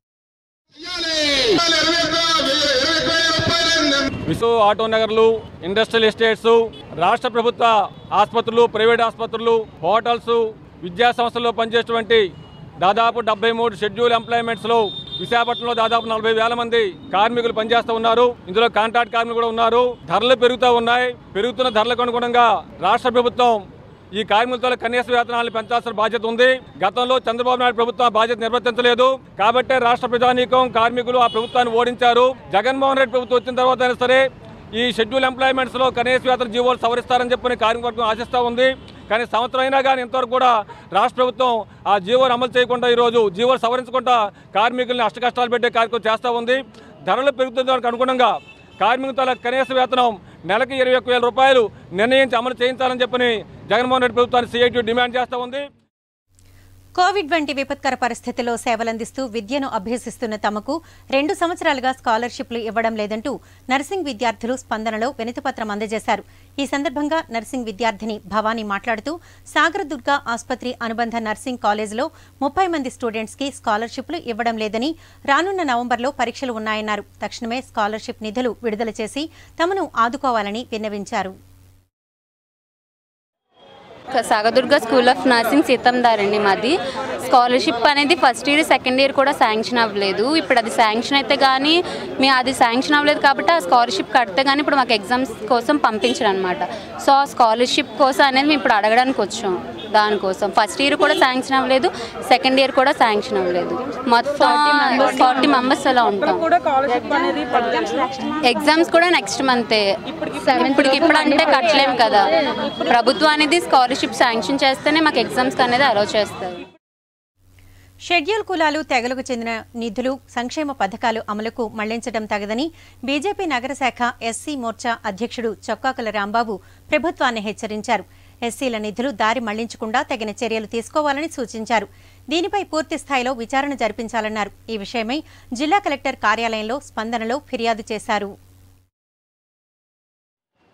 విసు ఆటో నగర్లు ఇండస్ట్రియల్ ఎస్టేట్స్ రాష్ట్ర ప్రభుత్వ ఆసుపత్రులు ప్రైవేట్ ఆసుపత్రులు హోటల్స్ విద్యా సంస్థల్లో పనిచేసేటువంటి దాదాపు డెబ్బై మూడు షెడ్యూల్ ఎంప్లాయ్మెంట్స్లో విశాఖపట్నంలో దాదాపు నలభై వేల మంది కార్మికులు పనిచేస్తూ ఉన్నారు ఇందులో కాంట్రాక్ట్ కార్మికులు కూడా ఉన్నారు ధరలు పెరుగుతూ ఉన్నాయి పెరుగుతున్న ధరలకు అనుగుణంగా రాష్ట్ర ప్రభుత్వం ఈ కార్మికులతో కనీస వేతనాలను పెంచాల్సిన బాధ్యత ఉంది గతంలో చంద్రబాబు నాయుడు ప్రభుత్వం ఆ బాధ్యత నిర్వర్తించలేదు కాబట్టే రాష్ట్ర ప్రజానీకం కార్మికులు ఆ ప్రభుత్వాన్ని ఓడించారు జగన్మోహన్ రెడ్డి ప్రభుత్వం వచ్చిన తర్వాత అయినా సరే ఈ షెడ్యూల్ ఎంప్లాయ్మెంట్స్ లో కనీస వేతన జీవోలు సవరిస్తారని చెప్పని కార్మికవర్గం ఆశిస్తూ ఉంది కానీ సంవత్సరం అయినా కానీ ఇంతవరకు కూడా రాష్ట్ర ప్రభుత్వం ఆ జీవోలు అమలు చేయకుండా ఈరోజు జీవోలు సవరించకుండా కార్మికుల్ని అష్టకష్టాలు పెట్టే కార్యక్రమం చేస్తూ ఉంది ధరలు పెరుగుతున్న దానికి అనుగుణంగా కార్మికుల కనీస వేతనం నెలకి ఇరవై ఒక్క వేల రూపాయలు నిర్ణయించి అమలు చేయించాలని చెప్పని జగన్మోహన్ రెడ్డి ప్రభుత్వాన్ని సిఐటి డిమాండ్ చేస్తూ ఉంది కోవిడ్ వంటి విపత్కర పరిస్థితుల్లో సేవలందిస్తూ విద్యను అభ్యసిస్తున్న తమకు రెండు సంవత్సరాలుగా స్కాలర్షిప్లు ఇవ్వడం లేదంటూ నర్సింగ్ విద్యార్థులు స్పందనలో వినతిపత్రం అందజేశారు ఈ సందర్భంగా నర్సింగ్ విద్యార్థిని భవానీ మాట్లాడుతూ సాగరదుర్గ ఆసుపత్రి అనుబంధ నర్సింగ్ కాలేజీలో ముప్పై మంది స్టూడెంట్స్ కి స్కాలర్షిప్లు ఇవ్వడం లేదని రానున్న నవంబర్లో పరీక్షలు ఉన్నాయన్నారు తక్షణమే స్కాలర్షిప్ నిధులు విడుదల చేసి తమను ఆదుకోవాలని విన్నవించారు సాగదుర్గ స్కూల్ ఆఫ్ నర్సింగ్ సీతందారండి మాది స్కాలర్షిప్ అనేది ఫస్ట్ ఇయర్ సెకండ్ ఇయర్ కూడా శాంక్షన్ అవ్వలేదు ఇప్పుడు అది శాంక్షన్ అయితే కానీ మేము అది శాంక్షన్ అవ్వలేదు కాబట్టి ఆ స్కాలర్షిప్ కడితే కానీ ఇప్పుడు మాకు ఎగ్జామ్స్ కోసం పంపించరు అనమాట సో ఆ స్కాలర్షిప్ కోసం అనేది మేము ఇప్పుడు అడగడానికి వచ్చాం దానికోసం ఫస్ట్ ఇయర్ కూడా శాంక్షన్ అవ్వలేదు సెకండ్ ఇయర్ కూడా శాంక్షన్ అవ్వలేదు మొత్తం ఫార్టీ మెంబర్స్ అలా ఉంటాం ఎగ్జామ్స్ కూడా నెక్స్ట్ మంతే ఇప్పటికి ఇప్పుడు అంటే కట్టలేము కదా ప్రభుత్వం అనేది స్కాలర్షిప్ శాంక్షన్ చేస్తేనే మాకు ఎగ్జామ్స్ అనేది అలౌ చేస్తారు షెడ్యూల్ కులాలు తెగలకు చెందిన నిధులు సంక్షేమ పథకాలు అమలుకు మళ్లించడం తగదని బీజేపీ నగర శాఖ ఎస్సీ మోర్చా అధ్యక్షుడు చొక్కాకుల రాంబాబు ప్రభుత్వాన్ని హెచ్చరించారు ఎస్సీల నిధులు దారి మళ్లించకుండా తగిన చర్యలు తీసుకోవాలని సూచించారు దీనిపై పూర్తి స్థాయిలో విచారణ జరిపించాలన్నారు ఈ విషయమై జిల్లా కలెక్టర్ కార్యాలయంలో స్పందనలో ఫిర్యాదు చేశారు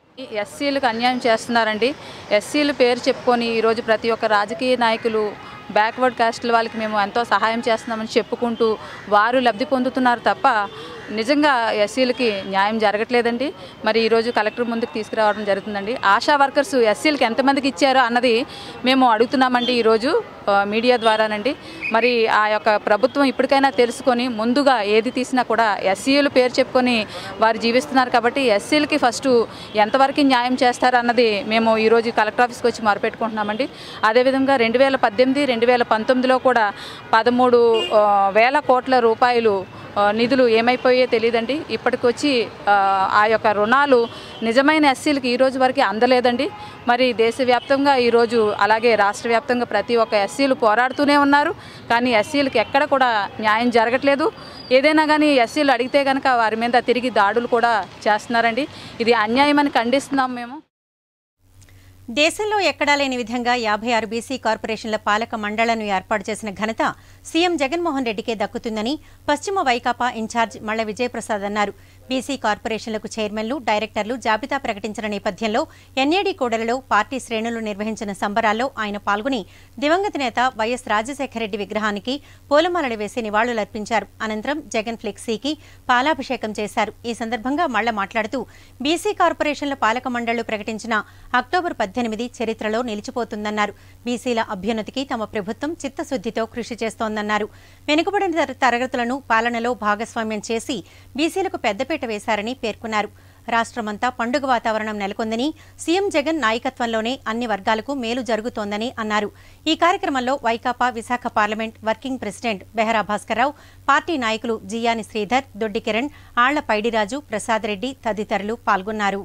ఎస్సీలకు అన్యాయం చేస్తున్నారండి ఎస్సీలు పేరు చెప్పుకొని ఈరోజు ప్రతి ఒక్క రాజకీయ నాయకులు బ్యాక్వర్డ్ కాస్ట్ల వాళ్ళకి మేము ఎంతో సహాయం చేస్తున్నామని చెప్పుకుంటూ వారు లబ్ధి పొందుతున్నారు తప్ప నిజంగా ఎస్సీలకి న్యాయం జరగట్లేదండి మరి ఈరోజు కలెక్టర్ ముందుకు తీసుకురావడం జరుగుతుందండి ఆశా వర్కర్స్ ఎస్సీలకి ఎంతమందికి ఇచ్చారో అన్నది మేము అడుగుతున్నామండి ఈరోజు ఆ, మీడియా ద్వారానండి మరి ఆ యొక్క ప్రభుత్వం ఇప్పటికైనా తెలుసుకొని ముందుగా ఏది తీసినా కూడా ఎస్సీలు పేరు చెప్పుకొని వారు జీవిస్తున్నారు కాబట్టి ఎస్సీలకి ఫస్ట్ ఎంతవరకు న్యాయం చేస్తారు అన్నది మేము ఈరోజు కలెక్టర్ ఆఫీస్కి వచ్చి మొరపెట్టుకుంటున్నామండి అదేవిధంగా రెండు వేల పద్దెనిమిది రెండు వేల పంతొమ్మిదిలో కూడా పదమూడు ఆ, వేల కోట్ల రూపాయలు ఆ, నిధులు ఏమైపోయాయో తెలియదండి ఇప్పటికొచ్చి ఆ, ఆ యొక్క రుణాలు నిజమైన ఎస్సీలకి ఈ రోజు వరకు అందలేదండి మరి దేశవ్యాప్తంగా ఈరోజు అలాగే రాష్ట్ర వ్యాప్తంగా ప్రతి ఒక్క ఎస్సీలు పోరాడుతూనే ఉన్నారు కానీ ఎస్సీలకి ఎక్కడ కూడా న్యాయం జరగట్లేదు ఏదైనా కానీ ఎస్సీలు అడిగితే కనుక వారి మీద తిరిగి దాడులు కూడా చేస్తున్నారండి ఇది అన్యాయమని ఖండిస్తున్నాం మేము దేశంలో ఎక్కడా లేని విధంగా యాభై ఆరు బీసీ కార్పొరేషన్ల పాలక మండళ్లను ఏర్పాటు చేసిన ఘనత సీఎం జగన్మోహన్ రెడ్డికే దక్కుతుందని పశ్చిమ వైకాపా ఇన్ఛార్జ్ మళ్ల విజయప్రసాద్ అన్నారు బీసీ కార్పొరేషన్లకు చైర్మన్లు డైరెక్టర్లు జాబితా ప్రకటించిన నేపథ్యంలో ఎన్ఏడి కూడలిలో పార్టీ శ్రేణులు నిర్వహించిన సంబరాల్లో ఆయన పాల్గొని దివంగత నేత వైఎస్ రాజశేఖరరెడ్డి విగ్రహానికి పూలమాలలు వేసి నివాళులర్పించారు అనంతరం జగన్ ఫ్లెక్సీకి పాలాభిషేకం చేశారు ఈ సందర్భంగా మళ్ల మాట్లాడుతూ బీసీ కార్పొరేషన్ల పాలక మండళ్లు ప్రకటించిన అక్టోబర్ పద్దెనిమిది చరిత్రలో నిలిచిపోతుందన్నారు బీసీల అభ్యున్నతికి తమ ప్రభుత్వం చిత్తశుద్దితో కృషి చేస్తోందన్నారు వెనుకబడిన తర- తరగతులను పాలనలో భాగస్వామ్యం చేసి బీసీలకు పెద్దపీట వేశారని పేర్కొన్నారు రాష్ట్రమంతా పండుగ వాతావరణం నెలకొందని సీఎం జగన్ నాయకత్వంలోనే అన్ని వర్గాలకు మేలు జరుగుతోందని అన్నారు ఈ కార్యక్రమంలో Vaikapa Visakha parliament working president Behara Bhaskar Rao party నాయకులు జియాని శ్రీధర్ దొడ్డి కిరణ్ ఆళ్ల పైడిరాజు ప్రసాద్ రెడ్డి తదితరులు పాల్గొన్నారు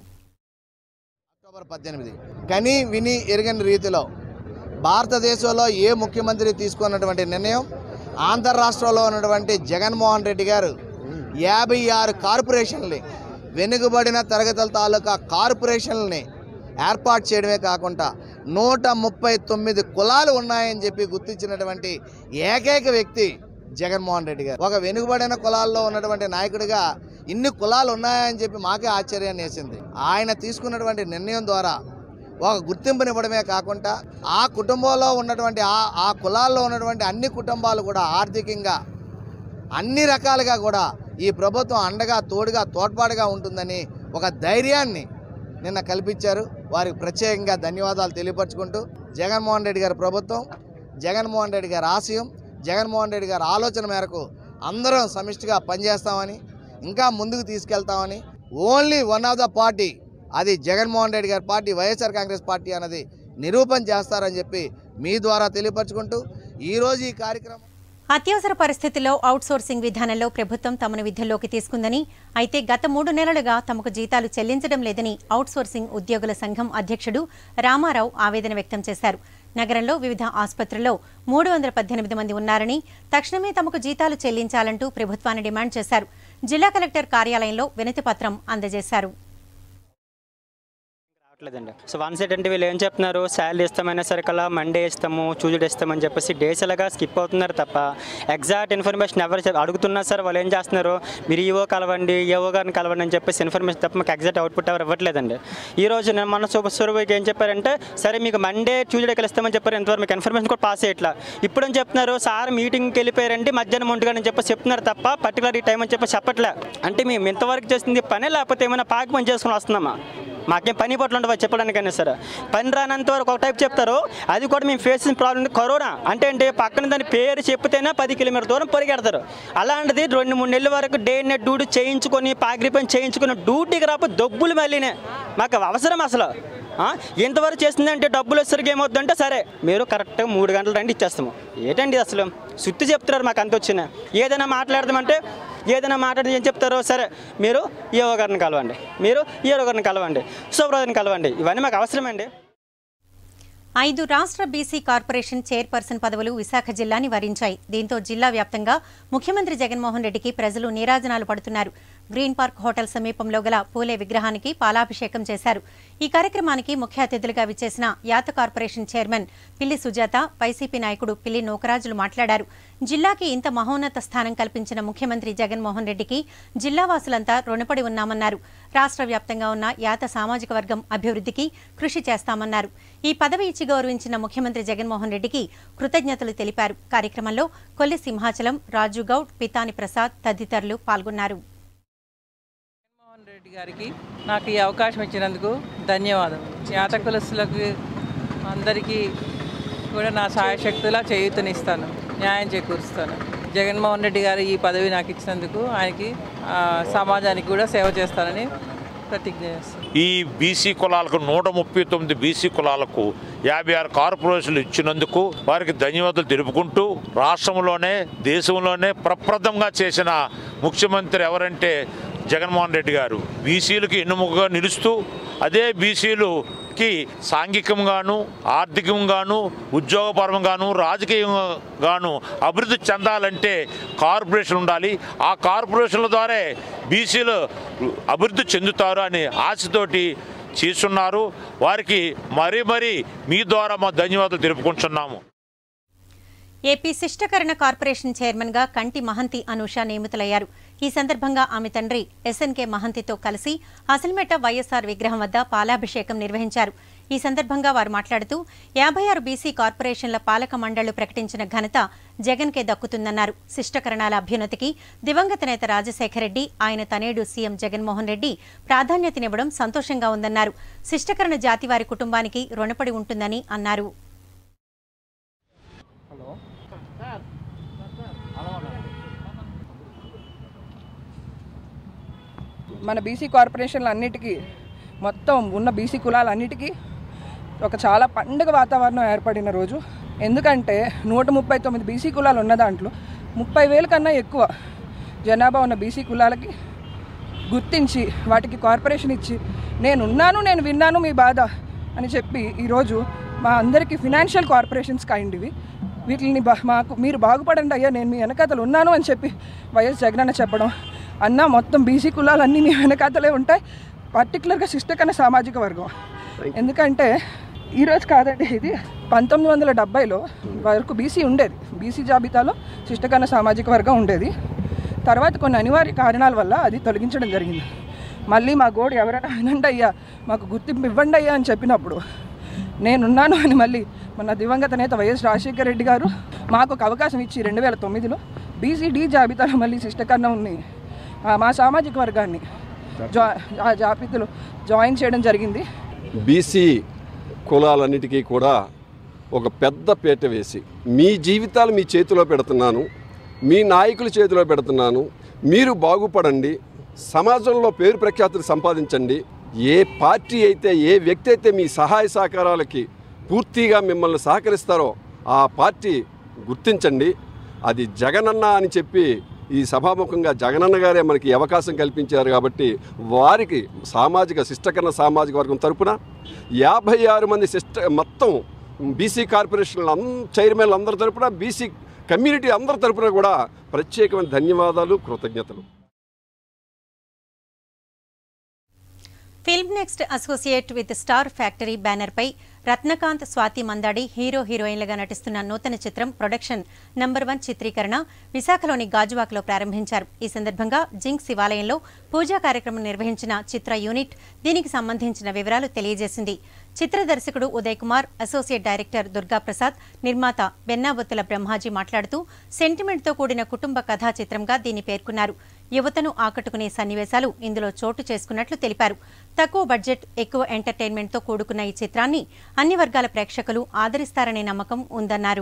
అక్టోబర్ పద్దెనిమిది కని విని ఎరగని రీతిలో భారతదేశంలో ఏ ముఖ్యమంత్రి తీసుకున్నటువంటి నిర్ణయం ఆంధ్ర రాష్ట్రంలో ఉన్నటువంటి జగన్మోహన్ రెడ్డి గారు యాభై ఆరు కార్పొరేషన్లని వెనుకబడిన తరగతుల తాలూకా కార్పొరేషన్లని ఏర్పాటు చేయడమే కాకుండా నూట ముప్పై తొమ్మిది కులాలు ఉన్నాయని చెప్పి గుర్తించినటువంటి ఏకైక వ్యక్తి జగన్మోహన్ రెడ్డి గారు ఒక వెనుకబడిన కులాల్లో ఉన్నటువంటి నాయకుడిగా ఇన్ని కులాలు ఉన్నాయని చెప్పి మాకే ఆశ్చర్యాన్ని వేసింది ఆయన తీసుకున్నటువంటి నిర్ణయం ద్వారా ఒక గుర్తింపునివ్వడమే కాకుండా ఆ కుటుంబంలో ఉన్నటువంటి ఆ ఆ కులాల్లో ఉన్నటువంటి అన్ని కుటుంబాలు కూడా ఆర్థికంగా అన్ని రకాలుగా కూడా ఈ ప్రభుత్వం అండగా తోడుగా తోడ్పాటుగా ఉంటుందని ఒక ధైర్యాన్ని నిన్న కల్పించారు వారికి ప్రత్యేకంగా ధన్యవాదాలు తెలియపరచుకుంటూ జగన్మోహన్ రెడ్డి గారి ప్రభుత్వం జగన్మోహన్ రెడ్డి గారి ఆశయం జగన్మోహన్ రెడ్డి గారి ఆలోచన మేరకు అందరం సమిష్టిగా పనిచేస్తామని ఇంకా ముందుకు తీసుకెళ్తామని only one of the party అది జగన్మోహన్ రెడ్డి గారి పార్టీ వైఎస్ఆర్ కాంగ్రెస్ పార్టీ అన్నది నిరూపణ చేస్తారని చెప్పి మీ ద్వారా తెలియపరచుకుంటూ ఈరోజు ఈ కార్యక్రమం అత్యవసర పరిస్థితుల్లో అవుట్సోర్సింగ్ విధానంలో ప్రభుత్వం తమను విధుల్లోకి తీసుకుందని అయితే గత మూడు నెలలుగా తమకు జీతాలు చెల్లించడం లేదని అవుట్సోర్సింగ్ ఉద్యోగుల సంఘం అధ్యక్షుడు రామారావు ఆవేదన వ్యక్తం చేశారు నగరంలో వివిధ ఆసుపత్రుల్లో మూడు వందల పద్దెనిమిది మంది ఉన్నారని తక్షణమే తమకు జీతాలు చెల్లించాలంటూ ప్రభుత్వాన్ని డిమాండ్ చేశారు జిల్లా కలెక్టర్ కార్యాలయంలో వినతి పత్రం అందజేశారు రావట్లేదండి సో వన్స్ ఏంటంటే వీళ్ళు ఏం చెప్తున్నారు శాలరీ ఇస్తామైనా సరే కల్లా మండే ఇస్తాము చూజుడు ఇస్తామని చెప్పేసి డేస్ అలాగా స్కిప్ అవుతున్నారు తప్ప ఎగ్జాక్ట్ ఇన్ఫర్మేషన్ ఎవరు చెప్- అడుగుతున్నా సరే వాళ్ళు ఏం చేస్తున్నారు మీరు ఈవో కలవండి ఏవో గారిని కలవండి అని చెప్పేసి ఇన్ఫర్మేషన్ తప్ప మాకు ఎగ్జాక్ట్ అవుట్పుట్ ఎవరు ఇవ్వట్లేదండి ఈ రోజు నేను మన సూపర్ సూర్యకి ఏం చెప్పారంటే సరే మీకు మండే ట్యూస్డే ఇస్తామని చెప్పారు ఇంతవరకు మీకు ఇన్ఫర్మేషన్ కూడా పాస్ అయ్యట్లా ఇప్పుడు ఏం చెప్తున్నారు సార్ మీటింగ్కి వెళ్ళిపోయారండి మధ్యాహ్నం ఒంటి గంట అని చెప్పి చెప్తున్నారు తప్ప పర్టికులర్ ఈ టైం అని చెప్పి చెప్పట్లే అంటే మేము ఇంతవరకు చేసింది పనే లేకపోతే ఏమైనా పాకి పని చేసుకుని వస్తున్నామా మాకేం పని పట్ల ఉండవు చెప్పడానికైనా సరే పని రానంత వరకు ఒక టైప్ చెప్తారు అది కూడా మేము ఫేస్ చేసిన ప్రాబ్లం కరోనా అంటే అంటే పక్కన దాని పేరు చెప్తేనే పది కిలోమీటర్ దూరం పరిగెడతారు అలాంటిది రెండు మూడు నెలల వరకు డే నెట్ డ్యూటీ చేయించుకొని పాగిరి పని చేయించుకొని డ్యూటీకి రాకపోతే డబ్బులు మళ్ళీనే మాకు అవసరం అసలు ఆ? ఇంతవరకు చేసిందంటే డబ్బులు వచ్చరికి ఏమవుతుందంటే సరే మీరు కరెక్ట్గా మూడు గంటలు రండి ఇచ్చేస్తాము ఏంటండి అసలు సుత్తి చెప్తున్నారు మాకు అంత వచ్చిన ఏదైనా మాట్లాడదామంటే ఏదైనా మాట్లాడి ఏం చెప్తారో సరే మీరు ఏవో గారిని కలవండి మీరు ఏరో గారిని కలవండి సూపర్వైజర్ని కలవండి ఇవన్నీ మాకు అవసరమండి ఐదు రాష్ట్ర బీసీ కార్పొరేషన్ చైర్పర్సన్ పదవులు విశాఖ జిల్లాని వరించాయి దీంతో జిల్లా వ్యాప్తంగా ముఖ్యమంత్రి జగన్మోహన్ రెడ్డికి ప్రజలు నీరాజనాలు పడుతున్నారు గ్రీన్ పార్క్ హోటల్ సమీపంలో గల పూలే విగ్రహానికి పాలాభిషేకం చేశారు ఈ కార్యక్రమానికి ముఖ్య అతిథులుగా విచ్చేసిన యాత కార్పొరేషన్ చైర్మన్ పిల్లి సుజాత వైసీపీ నాయకుడు పిల్లి నూకరాజులు మాట్లాడారు జిల్లాకి ఇంత మహోన్నత స్థానం కల్పించిన ముఖ్యమంత్రి జగన్మోహన్ రెడ్డికి జిల్లావాసులంతా రుణపడి ఉన్నామన్నారు రాష్ట్ర వ్యాప్తంగా ఉన్న యాత సామాజిక వర్గం అభివృద్ధికి కృషి చేస్తామన్నారు ఈ పదవి ఇచ్చి గౌరవించిన ముఖ్యమంత్రి జగన్మోహన్ రెడ్డికి కృతజ్ఞతలు తెలిపారు కార్యక్రమంలో కొల్లి సింహాచలం రాజు గౌడ్ పితాని ప్రసాద్ తదితరులు పాల్గొన్నారు రెడ్డి గారికి నాకు ఈ అవకాశం ఇచ్చినందుకు ధన్యవాదం యాత కులస్తులకు అందరికీ కూడా నా సాయశక్తులా చేయూతనిస్తాను న్యాయం చేకూరుస్తాను జగన్మోహన్ రెడ్డి గారు ఈ పదవి నాకు ఇచ్చినందుకు ఆయనకి ఆ, సమాజానికి కూడా సేవ చేస్తానని ప్రతిజ్ఞ చేస్తాను ఈ బీసీ కులాలకు నూట ముప్పై తొమ్మిది బీసీ కులాలకు యాభై ఆరు కార్పొరేషన్లు ఇచ్చినందుకు వారికి ధన్యవాదాలు తెలుపుకుంటూ రాష్ట్రంలోనే దేశంలోనే ప్రప్రథంగా చేసిన ముఖ్యమంత్రి ఎవరంటే జగన్మోహన్ రెడ్డి గారు బీసీలకు ఎన్నుముకగా నిలుస్తూ అదే బీసీలుకి సాంఘికంగాను ఆర్థికంగాను ఉద్యోగపరంగాను రాజకీయంగాను అభివృద్ధి చెందాలంటే కార్పొరేషన్ ఉండాలి ఆ కార్పొరేషన్ల ద్వారా బీసీలు అభివృద్ధి చెందుతారు అనే ఆశతోటి చేస్తున్నారు వారికి మరీ మరీ మీ ద్వారా మా ధన్యవాదాలు తెలుపుకుంటున్నాము ఏపీ శిష్టకరణ కార్పొరేషన్ చైర్మన్ గా కంటి మహంతి అనూష నియమితులయ్యారు ఈ సందర్భంగా ఆమె తండ్రి ఎస్ఎన్కే మహంతితో కలిసి అసల్మెట వైఎస్ఆర్ విగ్రహం వద్ద పాలాభిషేకం నిర్వహించారు ఈ సందర్భంగా వారు మాట్లాడుతూ యాభై ఆరు బీసీ కార్పొరేషన్ల పాలక మండళ్లు ప్రకటించిన ఘనత జగన్కే దక్కుతుందన్నారు శిష్టకరణాల అభ్యున్నతికి దివంగత నేత రాజశేఖర రెడ్డి ఆయన తనేడు సీఎం జగన్మోహన్ రెడ్డి ప్రాధాన్యతనివ్వడం సంతోషంగా ఉందన్నారు శిష్టకరణ జాతి వారి కుటుంబానికి రుణపడి ఉంటుందని అన్నారు మన బీసీ కార్పొరేషన్లు అన్నిటికీ మొత్తం ఉన్న బీసీ కులాలన్నిటికీ ఒక చాలా పండుగ వాతావరణం ఏర్పడిన రోజు ఎందుకంటే నూట ముప్పై తొమ్మిది బీసీ కులాలు ఉన్న దాంట్లో ముప్పై వేల కన్నా ఎక్కువ జనాభా ఉన్న బీసీ కులాలకి గుర్తించి వాటికి కార్పొరేషన్ ఇచ్చి నేను ఉన్నాను నేను విన్నాను మీ బాధ అని చెప్పి ఈరోజు మా అందరికీ ఫినాన్షియల్ కార్పొరేషన్స్ కైండ్ ఇవి వీటిని బా మాకు మీరు బాగుపడండి అయ్యా నేను మీ వెనకాతలు ఉన్నాను అని చెప్పి వైఎస్ జగనన్న చెప్పడం అన్న మొత్తం బీసీ కులాలన్నీ మీ వెనకాతలే ఉంటాయి పర్టికులర్గా శిష్టకన్న సామాజిక వర్గం ఎందుకంటే ఈరోజు కాదండి ఇది పంతొమ్మిది వందల డెబ్బైలో వరకు బీసీ ఉండేది బీసీ జాబితాలో శిష్టకన్న సామాజిక వర్గం ఉండేది తర్వాత కొన్ని అనివార్య కారణాల వల్ల అది తొలగించడం జరిగింది మళ్ళీ మా గోడు ఎవరైనా వినండి అయ్యా మాకు గుర్తింపు ఇవ్వండి అయ్యా అని చెప్పినప్పుడు నేనున్నాను అని మళ్ళీ మన దివంగత నేత వైఎస్ రాజశేఖర రెడ్డి గారు మాకు ఒక అవకాశం ఇచ్చి రెండు వేల తొమ్మిదిలో బీసీడీ జాబితాలో మళ్ళీ శిష్టకర్ణంని ఆ, మా సామాజిక వర్గాన్ని జా ఆ జాబితాలో జాయిన్ చేయడం జరిగింది బీసీ కులాలన్నిటికీ కూడా ఒక పెద్ద పీట వేసి మీ జీవితాలు మీ చేతిలో పెడుతున్నాను మీ నాయకుల చేతిలో పెడుతున్నాను మీరు బాగుపడండి సమాజంలో పేరు ప్రఖ్యాతులు సంపాదించండి ఏ పార్టీ అయితే ఏ వ్యక్తి అయితే మీ సహాయ సహకారాలకి పూర్తిగా మిమ్మల్ని సహకరిస్తారో ఆ పార్టీ గుర్తించండి అది జగనన్న అని చెప్పి ఈ సభాముఖంగా జగనన్న గారే మనకి ఈ అవకాశం కల్పించారు కాబట్టి వారికి సామాజిక శిష్టకరణ సామాజిక వర్గం తరపున యాభై ఆరు మంది శిష్ట మొత్తం బీసీ కార్పొరేషన్ల అన్ చైర్మన్లు అందరి తరపున బీసీ కమ్యూనిటీ అందరి తరపున కూడా ప్రత్యేకమైన ధన్యవాదాలు కృతజ్ఞతలు film next associate with star factory banner పై రత్నకాంత్ స్వాతి మందాడి హీరో హీరోయిన్లుగా నటిస్తున్న నూతన చిత్రం ప్రొడక్షన్ నంబర్ వన్ చిత్రీకరణ విశాఖలోని గాజువాకలో ప్రారంభించారు ఈ సందర్భంగా జింక్ శివాలయంలో పూజా కార్యక్రమం నిర్వహించిన చిత్ర యూనిట్ దీనికి సంబంధించిన వివరాలు తెలియజేసింది చిత్ర దర్శకుడు ఉదయ్ కుమార్ అసోసియేట్ డైరెక్టర్ దుర్గాప్రసాద్ నిర్మాత బెన్నాబొత్తుల బ్రహ్మాజీ మాట్లాడుతూ సెంటిమెంట్తో కూడిన కుటుంబ కథా చిత్రంగా దీన్ని పేర్కొన్నారు యువతను ఆకట్టుకునే సన్నివేశాలు ఇందులో చోటు చేసుకున్నట్లు తెలిపారు తక్కువ బడ్జెట్ ఎక్కువ ఎంటర్టైన్మెంట్తో కూడుకున్న ఈ చిత్రాన్ని అన్ని వర్గాల ప్రేక్షకులు ఆదరిస్తారనే నమ్మకం ఉందన్నారు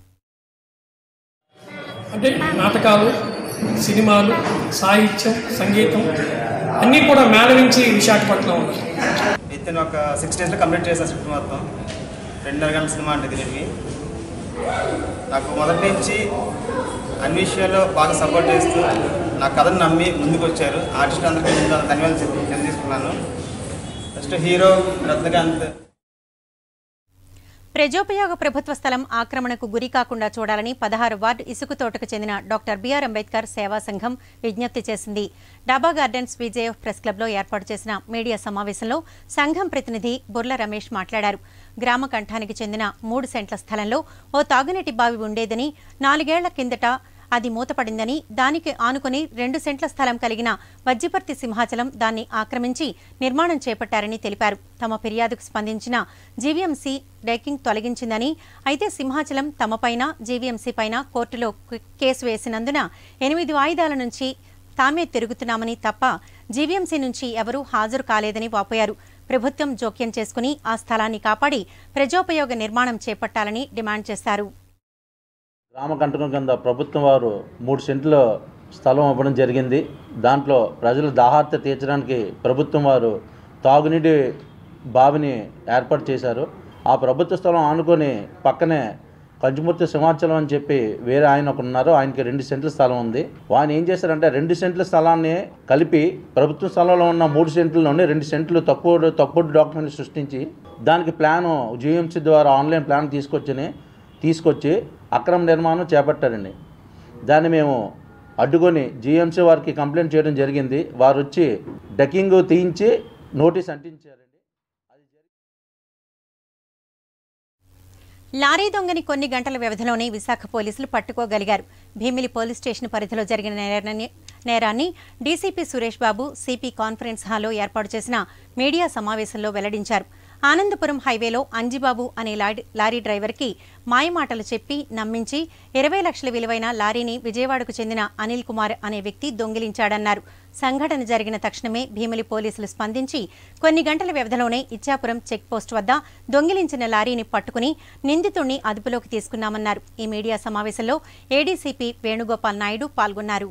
అంటే నాటకాలు సినిమాలు సాహిత్యం సంగీతం అన్నీ కూడా మేళవించి విశాఖపట్నం ఉన్నాయి విత్ ఇన్ ఒక సిక్స్ డేస్లో కంప్లీట్ చేశాను స్క్రిప్ట్ మొత్తం రెండున్నర గంటల సినిమా అంటే దీనికి నాకు మొదటి నుంచి అన్ని విషయాల్లో బాగా సపోర్ట్ చేస్తూ నా కథను నమ్మి ముందుకు వచ్చారు ఆర్టిస్ట్ అందరికీ ముందు ధన్యవాదాలు చెప్పి తెలియజేసుకున్నాను ఫస్ట్ హీరో రత్నకాంత్ ప్రజోపయోగ ప్రభుత్వ స్థలం ఆక్రమణకు గురి కాకుండా చూడాలని పదహారు వార్డు ఇసుక తోటకు చెందిన డాక్టర్ బిఆర్ అంబేద్కర్ సేవా సంఘం విజ్ఞప్తి చేసింది డాబా గార్డెన్స్ విజేఎఫ్ ప్రెస్ క్లబ్లో ఏర్పాటు చేసిన మీడియా సమావేశంలో సంఘం ప్రతినిధి బుర్ల రమేష్ మాట్లాడారు గ్రామ కంఠానికి చెందిన మూడు సెంట్ల స్థలంలో ఓ తాగునీటి బావి ఉండేదని నాలుగేళ్ల కిందట అది మూతపడిందని దానికి ఆనుకుని రెండు సెంట్ల స్థలం కలిగిన వజ్జిపర్తి సింహాచలం దాన్ని ఆక్రమించి నిర్మాణం చేపట్టారని తెలిపారు తమ ఫిర్యాదుకు స్పందించిన జీవీఎంసీ డెకింగ్ తొలగించిందని అయితే సింహాచలం తమపైన జీవీఎంసీ పైన కోర్టులో కేసు వేసినందున ఎనిమిది వాయిదాల నుంచి తామే తిరుగుతున్నామని తప్ప జీవీఎంసీ నుంచి ఎవరూ హాజరు కాలేదని వాపోయారు ప్రభుత్వం జోక్యం చేసుకుని ఆ స్థలాన్ని కాపాడి ప్రజోపయోగ నిర్మాణం చేపట్టాలని డిమాండ్ చేశారు గ్రామ కంటకం కింద ప్రభుత్వం వారు మూడు సెంట్ల స్థలం ఇవ్వడం జరిగింది దాంట్లో ప్రజల దాహార్త తీర్చడానికి ప్రభుత్వం వారు తాగునీటి బావిని ఏర్పాటు చేశారు ఆ ప్రభుత్వ స్థలం ఆనుకొని పక్కనే కంచుమూర్తి సింహాచలం అని చెప్పి వేరే ఆయన ఒక ఉన్నారు ఆయనకి రెండు సెంట్ల స్థలం ఉంది ఆయన ఏం చేశారంటే రెండు సెంట్ల స్థలాన్ని కలిపి ప్రభుత్వ స్థలంలో ఉన్న మూడు సెంట్లలోనే రెండు సెంట్లు తక్కువ తప్పుడు డాక్యుమెంట్లు సృష్టించి దానికి ప్లాను జిఎంసీ ద్వారా ఆన్లైన్ ప్లాన్ తీసుకొచ్చి తీసుకొచ్చి అక్రమ నిర్మాణం చేపట్టారండి దాన్ని మేము అడ్డుకొని జీఎంసీ వారికి కంప్లైంట్ చేయడం జరిగింది వారు వచ్చి డకింగ్ తీయించి నోటీస్ అంటించారు లారీ దొంగని కొన్ని గంటల వ్యవధిలోనే విశాఖ పోలీసులు పట్టుకోగలిగారు భీమిలి పోలీస్ స్టేషన్ పరిధిలో జరిగిన నేరాన్ని నేరాన్ని DCP Suresh Babu CP conference హాల్లో ఏర్పాటు చేసిన మీడియా సమావేశంలో వెల్లడించారు ఆనందపురం హైవేలో అంజిబాబు అనే లారీ- లారీ డ్రైవర్కి మాయమాటలు చెప్పి నమ్మించి ఇరవై లక్షల విలువైన లారీని విజయవాడకు చెందిన అనిల్ కుమార్ అనే వ్యక్తి దొంగిలించాడన్నారు సంఘటన జరిగిన తక్షణమే భీమిలి పోలీసులు స్పందించి కొన్ని గంటల వ్యవధిలోనే ఇచ్చాపురం చెక్ పోస్ట్ వద్ద దొంగిలించిన లారీని పట్టుకుని నిందితుణ్ణి అదుపులోకి తీసుకున్నామన్నారు ఈ మీడియా సమావేశంలో ఏడీసీపీ వేణుగోపాల్ నాయుడు పాల్గొన్నారు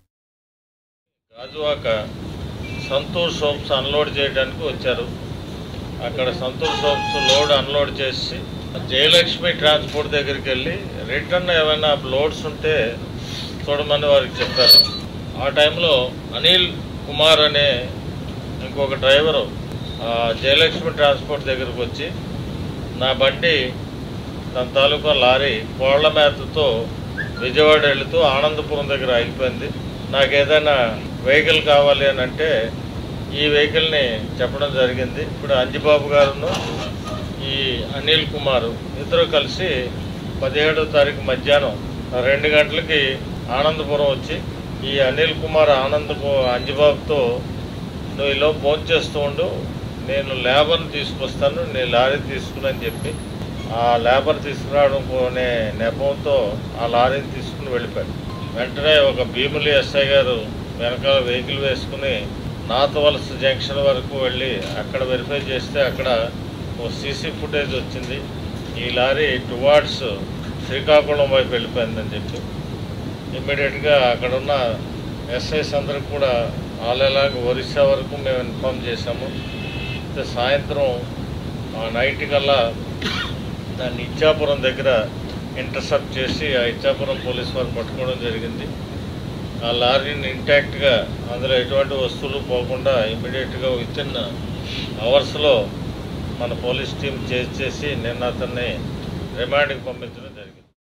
గాజువాక సంతూర్ సోప్స్ అన్లోడ్ చేయడానికి వచ్చారు అక్కడ సంతూర్ సోప్స్ లోడ్ అన్లోడ్ చేసి జయలక్ష్మి ట్రాన్స్పోర్ట్ దగ్గరికి వెళ్ళి రిటర్న్ ఏమైనా లోడ్స్ ఉంటే చూడమని వారికి చెప్పారు ఆ టైంలో అనిల్ కుమార్ అనే ఇంకొక డ్రైవరు ఆ జయలక్ష్మి ట్రాన్స్పోర్ట్ దగ్గరకు వచ్చి నా బండి తన తాలూకా లారీ కోళ్ల మేతతో విజయవాడ వెళుతూ ఆనందపురం దగ్గర ఆగిపోయింది నాకు ఏదైనా వెహికల్ కావాలి అని అంటే ఈ వెహికల్ని చెప్పడం జరిగింది ఇప్పుడు అంజిబాబు గారును ఈ అనిల్ కుమార్ ఇద్దరు కలిసి పదిహేడో తారీఖు మధ్యాహ్నం రెండు గంటలకి ఆనందపురం వచ్చి ఈ అనిల్ కుమార్ ఆనందపు అంజిబాబుతో నువ్వు ఇలా ఫోన్ చేస్తూ ఉండు నేను లేబర్ని తీసుకొస్తాను నేను లారీ తీసుకుని చెప్పి ఆ లేబర్ తీసుకురావడం అనే నెపంతో ఆ లారీని తీసుకుని వెళ్ళిపోయాడు వెంటనే ఒక భీములి ఎస్ఐ గారు వెనకాల వెహికల్ వేసుకుని నాతవలస జంక్షన్ వరకు వెళ్ళి అక్కడ వెరిఫై చేస్తే అక్కడ ఓ సీసీ ఫుటేజ్ వచ్చింది ఈ లారీ టువార్డ్స్ శ్రీకాకుళం వైపు వెళ్ళిపోయిందని చెప్పి ఇమ్మీడియట్గా అక్కడ ఉన్న ఎస్ఐస్ అందరికి కూడా ఆలేలాగా ఒరిస్సా వరకు మేము ఇన్ఫామ్ చేశాము అయితే సాయంత్రం ఆ నైట్ కల్లా దాన్ని ఇచ్చాపురం దగ్గర ఇంటర్సెప్ట్ చేసి ఆ ఇచ్చాపురం పోలీస్ వారు పట్టుకోవడం జరిగింది ఆ లారీని ఇంటాక్ట్గా అందులో ఎటువంటి వస్తువులు పోకుండా ఇమ్మీడియట్గా విత్ ఇన్ అవర్స్లో మన పోలీస్ టీం చేసి చేసి నిన్న అతన్ని రిమాండ్కి పంపించడం జరిగింది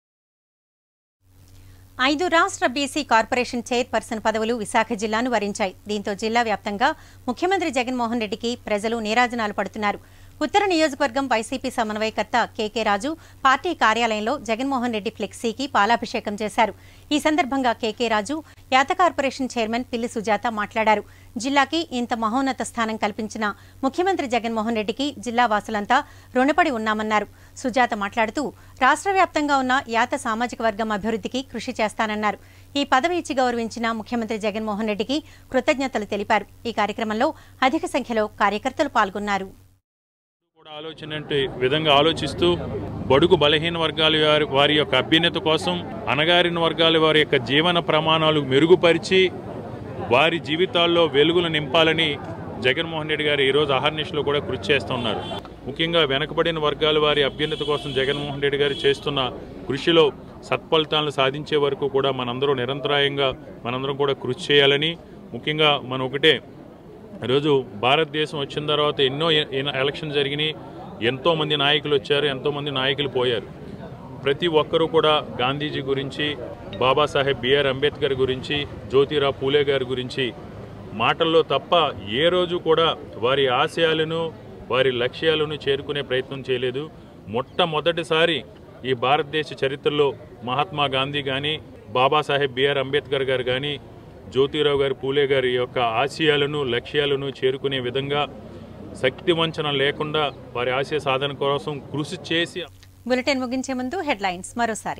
ఐదు రాష్ట్ర బీసీ కార్పొరేషన్ చైర్పర్సన్ పదవులు విశాఖ జిల్లాను వరించాయి దీంతో జిల్లా వ్యాప్తంగా ముఖ్యమంత్రి జగన్మోహన్ రెడ్డికి ప్రజలు నీరాజనాలు పడుతున్నారు ఉత్తర నియోజకవర్గం వైసీపీ సమన్వయకర్త కేకే రాజు పార్టీ కార్యాలయంలో జగన్మోహన్ రెడ్డి ఫ్లెక్సీకి పాలాభిషేకం చేశారు ఈ సందర్భంగా కేకే రాజు యాత కార్పొరేషన్ చైర్మన్ పిల్లి సుజాత మాట్లాడారు జిల్లాకి ఇంత మహోన్నత స్థానం కల్పించిన ముఖ్యమంత్రి జగన్మోహన్ రెడ్డికి జిల్లా వాసులంతా రుణపడి ఉన్నామన్నారు సుజాత మాట్లాడుతూ రాష్ట్ర వ్యాప్తంగా ఉన్న యాత సామాజిక వర్గం అభివృద్ధికి కృషి చేస్తానన్నారు ఈ పదవి ఇచ్చి గౌరవించిన ముఖ్యమంత్రి జగన్మోహన్ రెడ్డికి కృతజ్ఞతలు తెలిపారు ఈ కార్యక్రమంలో అధిక సంఖ్యలో కార్యకర్తలు పాల్గొన్నారు కూడా ఆలోచన అంటే విధంగా ఆలోచిస్తూ బడుగు బలహీన వర్గాల వారి వారి యొక్క అభ్యున్నత కోసం అణగారిన వర్గాల వారి యొక్క జీవన ప్రమాణాలు మెరుగుపరిచి వారి జీవితాల్లో వెలుగులు నింపాలని జగన్మోహన్ రెడ్డి గారు ఈరోజు అహర్నిశలో కూడా కృషి చేస్తున్నారు ముఖ్యంగా వెనకబడిన వర్గాల వారి అభ్యున్నత కోసం జగన్మోహన్ రెడ్డి గారు చేస్తున్న కృషిలో సత్ఫలితాలను సాధించే వరకు కూడా మనందరం నిరంతరాయంగా మనందరం కూడా కృషి చేయాలని ముఖ్యంగా మనం ఒకటే ఈరోజు భారతదేశం వచ్చిన తర్వాత ఎన్నో ఎ- ఎ- ఎలక్షన్ జరిగినాయి ఎంతోమంది నాయకులు వచ్చారు ఎంతోమంది నాయకులు పోయారు ప్రతి ఒక్కరూ కూడా గాంధీజీ గురించి బాబాసాహెబ్ బిఆర్ అంబేద్కర్ గురించి జ్యోతిరావు పూలే గారి గురించి మాటల్లో తప్ప ఏ రోజు కూడా వారి ఆశయాలను వారి లక్ష్యాలను చేరుకునే ప్రయత్నం చేయలేదు మొట్టమొదటిసారి ఈ భారతదేశ చరిత్రలో మహాత్మా గాంధీ కానీ బాబాసాహెబ్ బిఆర్ అంబేద్కర్ గారు కానీ జ్యోతిరావు గారి పూలే గారి యొక్క ఆశయాలను లక్ష్యాలను చేరుకునే విధంగా శక్తి వంచన లేకుండా వారి ఆశయ సాధన కోసం కృషి చేసి బులెటిన్ ముగించే ముందు హెడ్లైన్స్ మరోసారి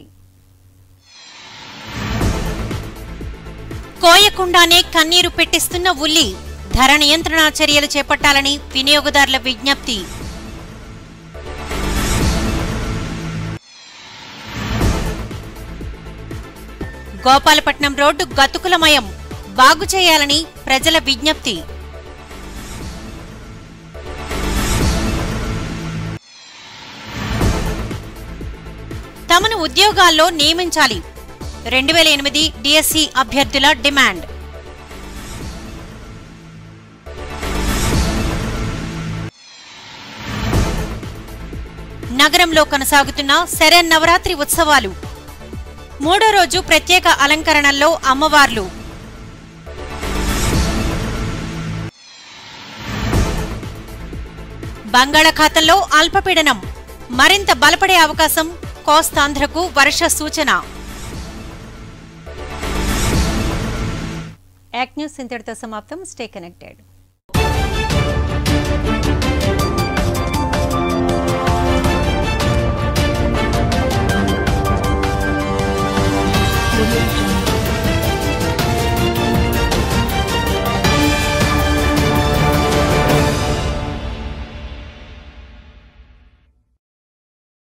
కోయకుండానే కన్నీరు పెట్టిస్తున్న ఉల్లి ధర నియంత్రణ చర్యలు చేపట్టాలని వినియోగదారుల విజ్ఞప్తి గోపాలపట్నం రోడ్డు గతుకులమయం బాగు చేయాలని ప్రజల విజ్ఞప్తి తమను ఉద్యోగాల్లో నియమించాలి రెండు వేల ఎనిమిది డిఎస్సి అభ్యర్థుల డిమాండ్ నగరంలో కొనసాగుతున్న శరణ్ నవరాత్రి ఉత్సవాలు మూడో రోజు ప్రత్యేక అలంకరణల్లో అమ్మవార్లు బంగాళాఖాతంలో అల్పపీడనం మరింత బలపడే అవకాశం కోస్తాంధ్రకు వర్ష సూచన యాక్ట్ న్యూస్ ఇంతటితో సమాప్తం స్టే కనెక్టెడ్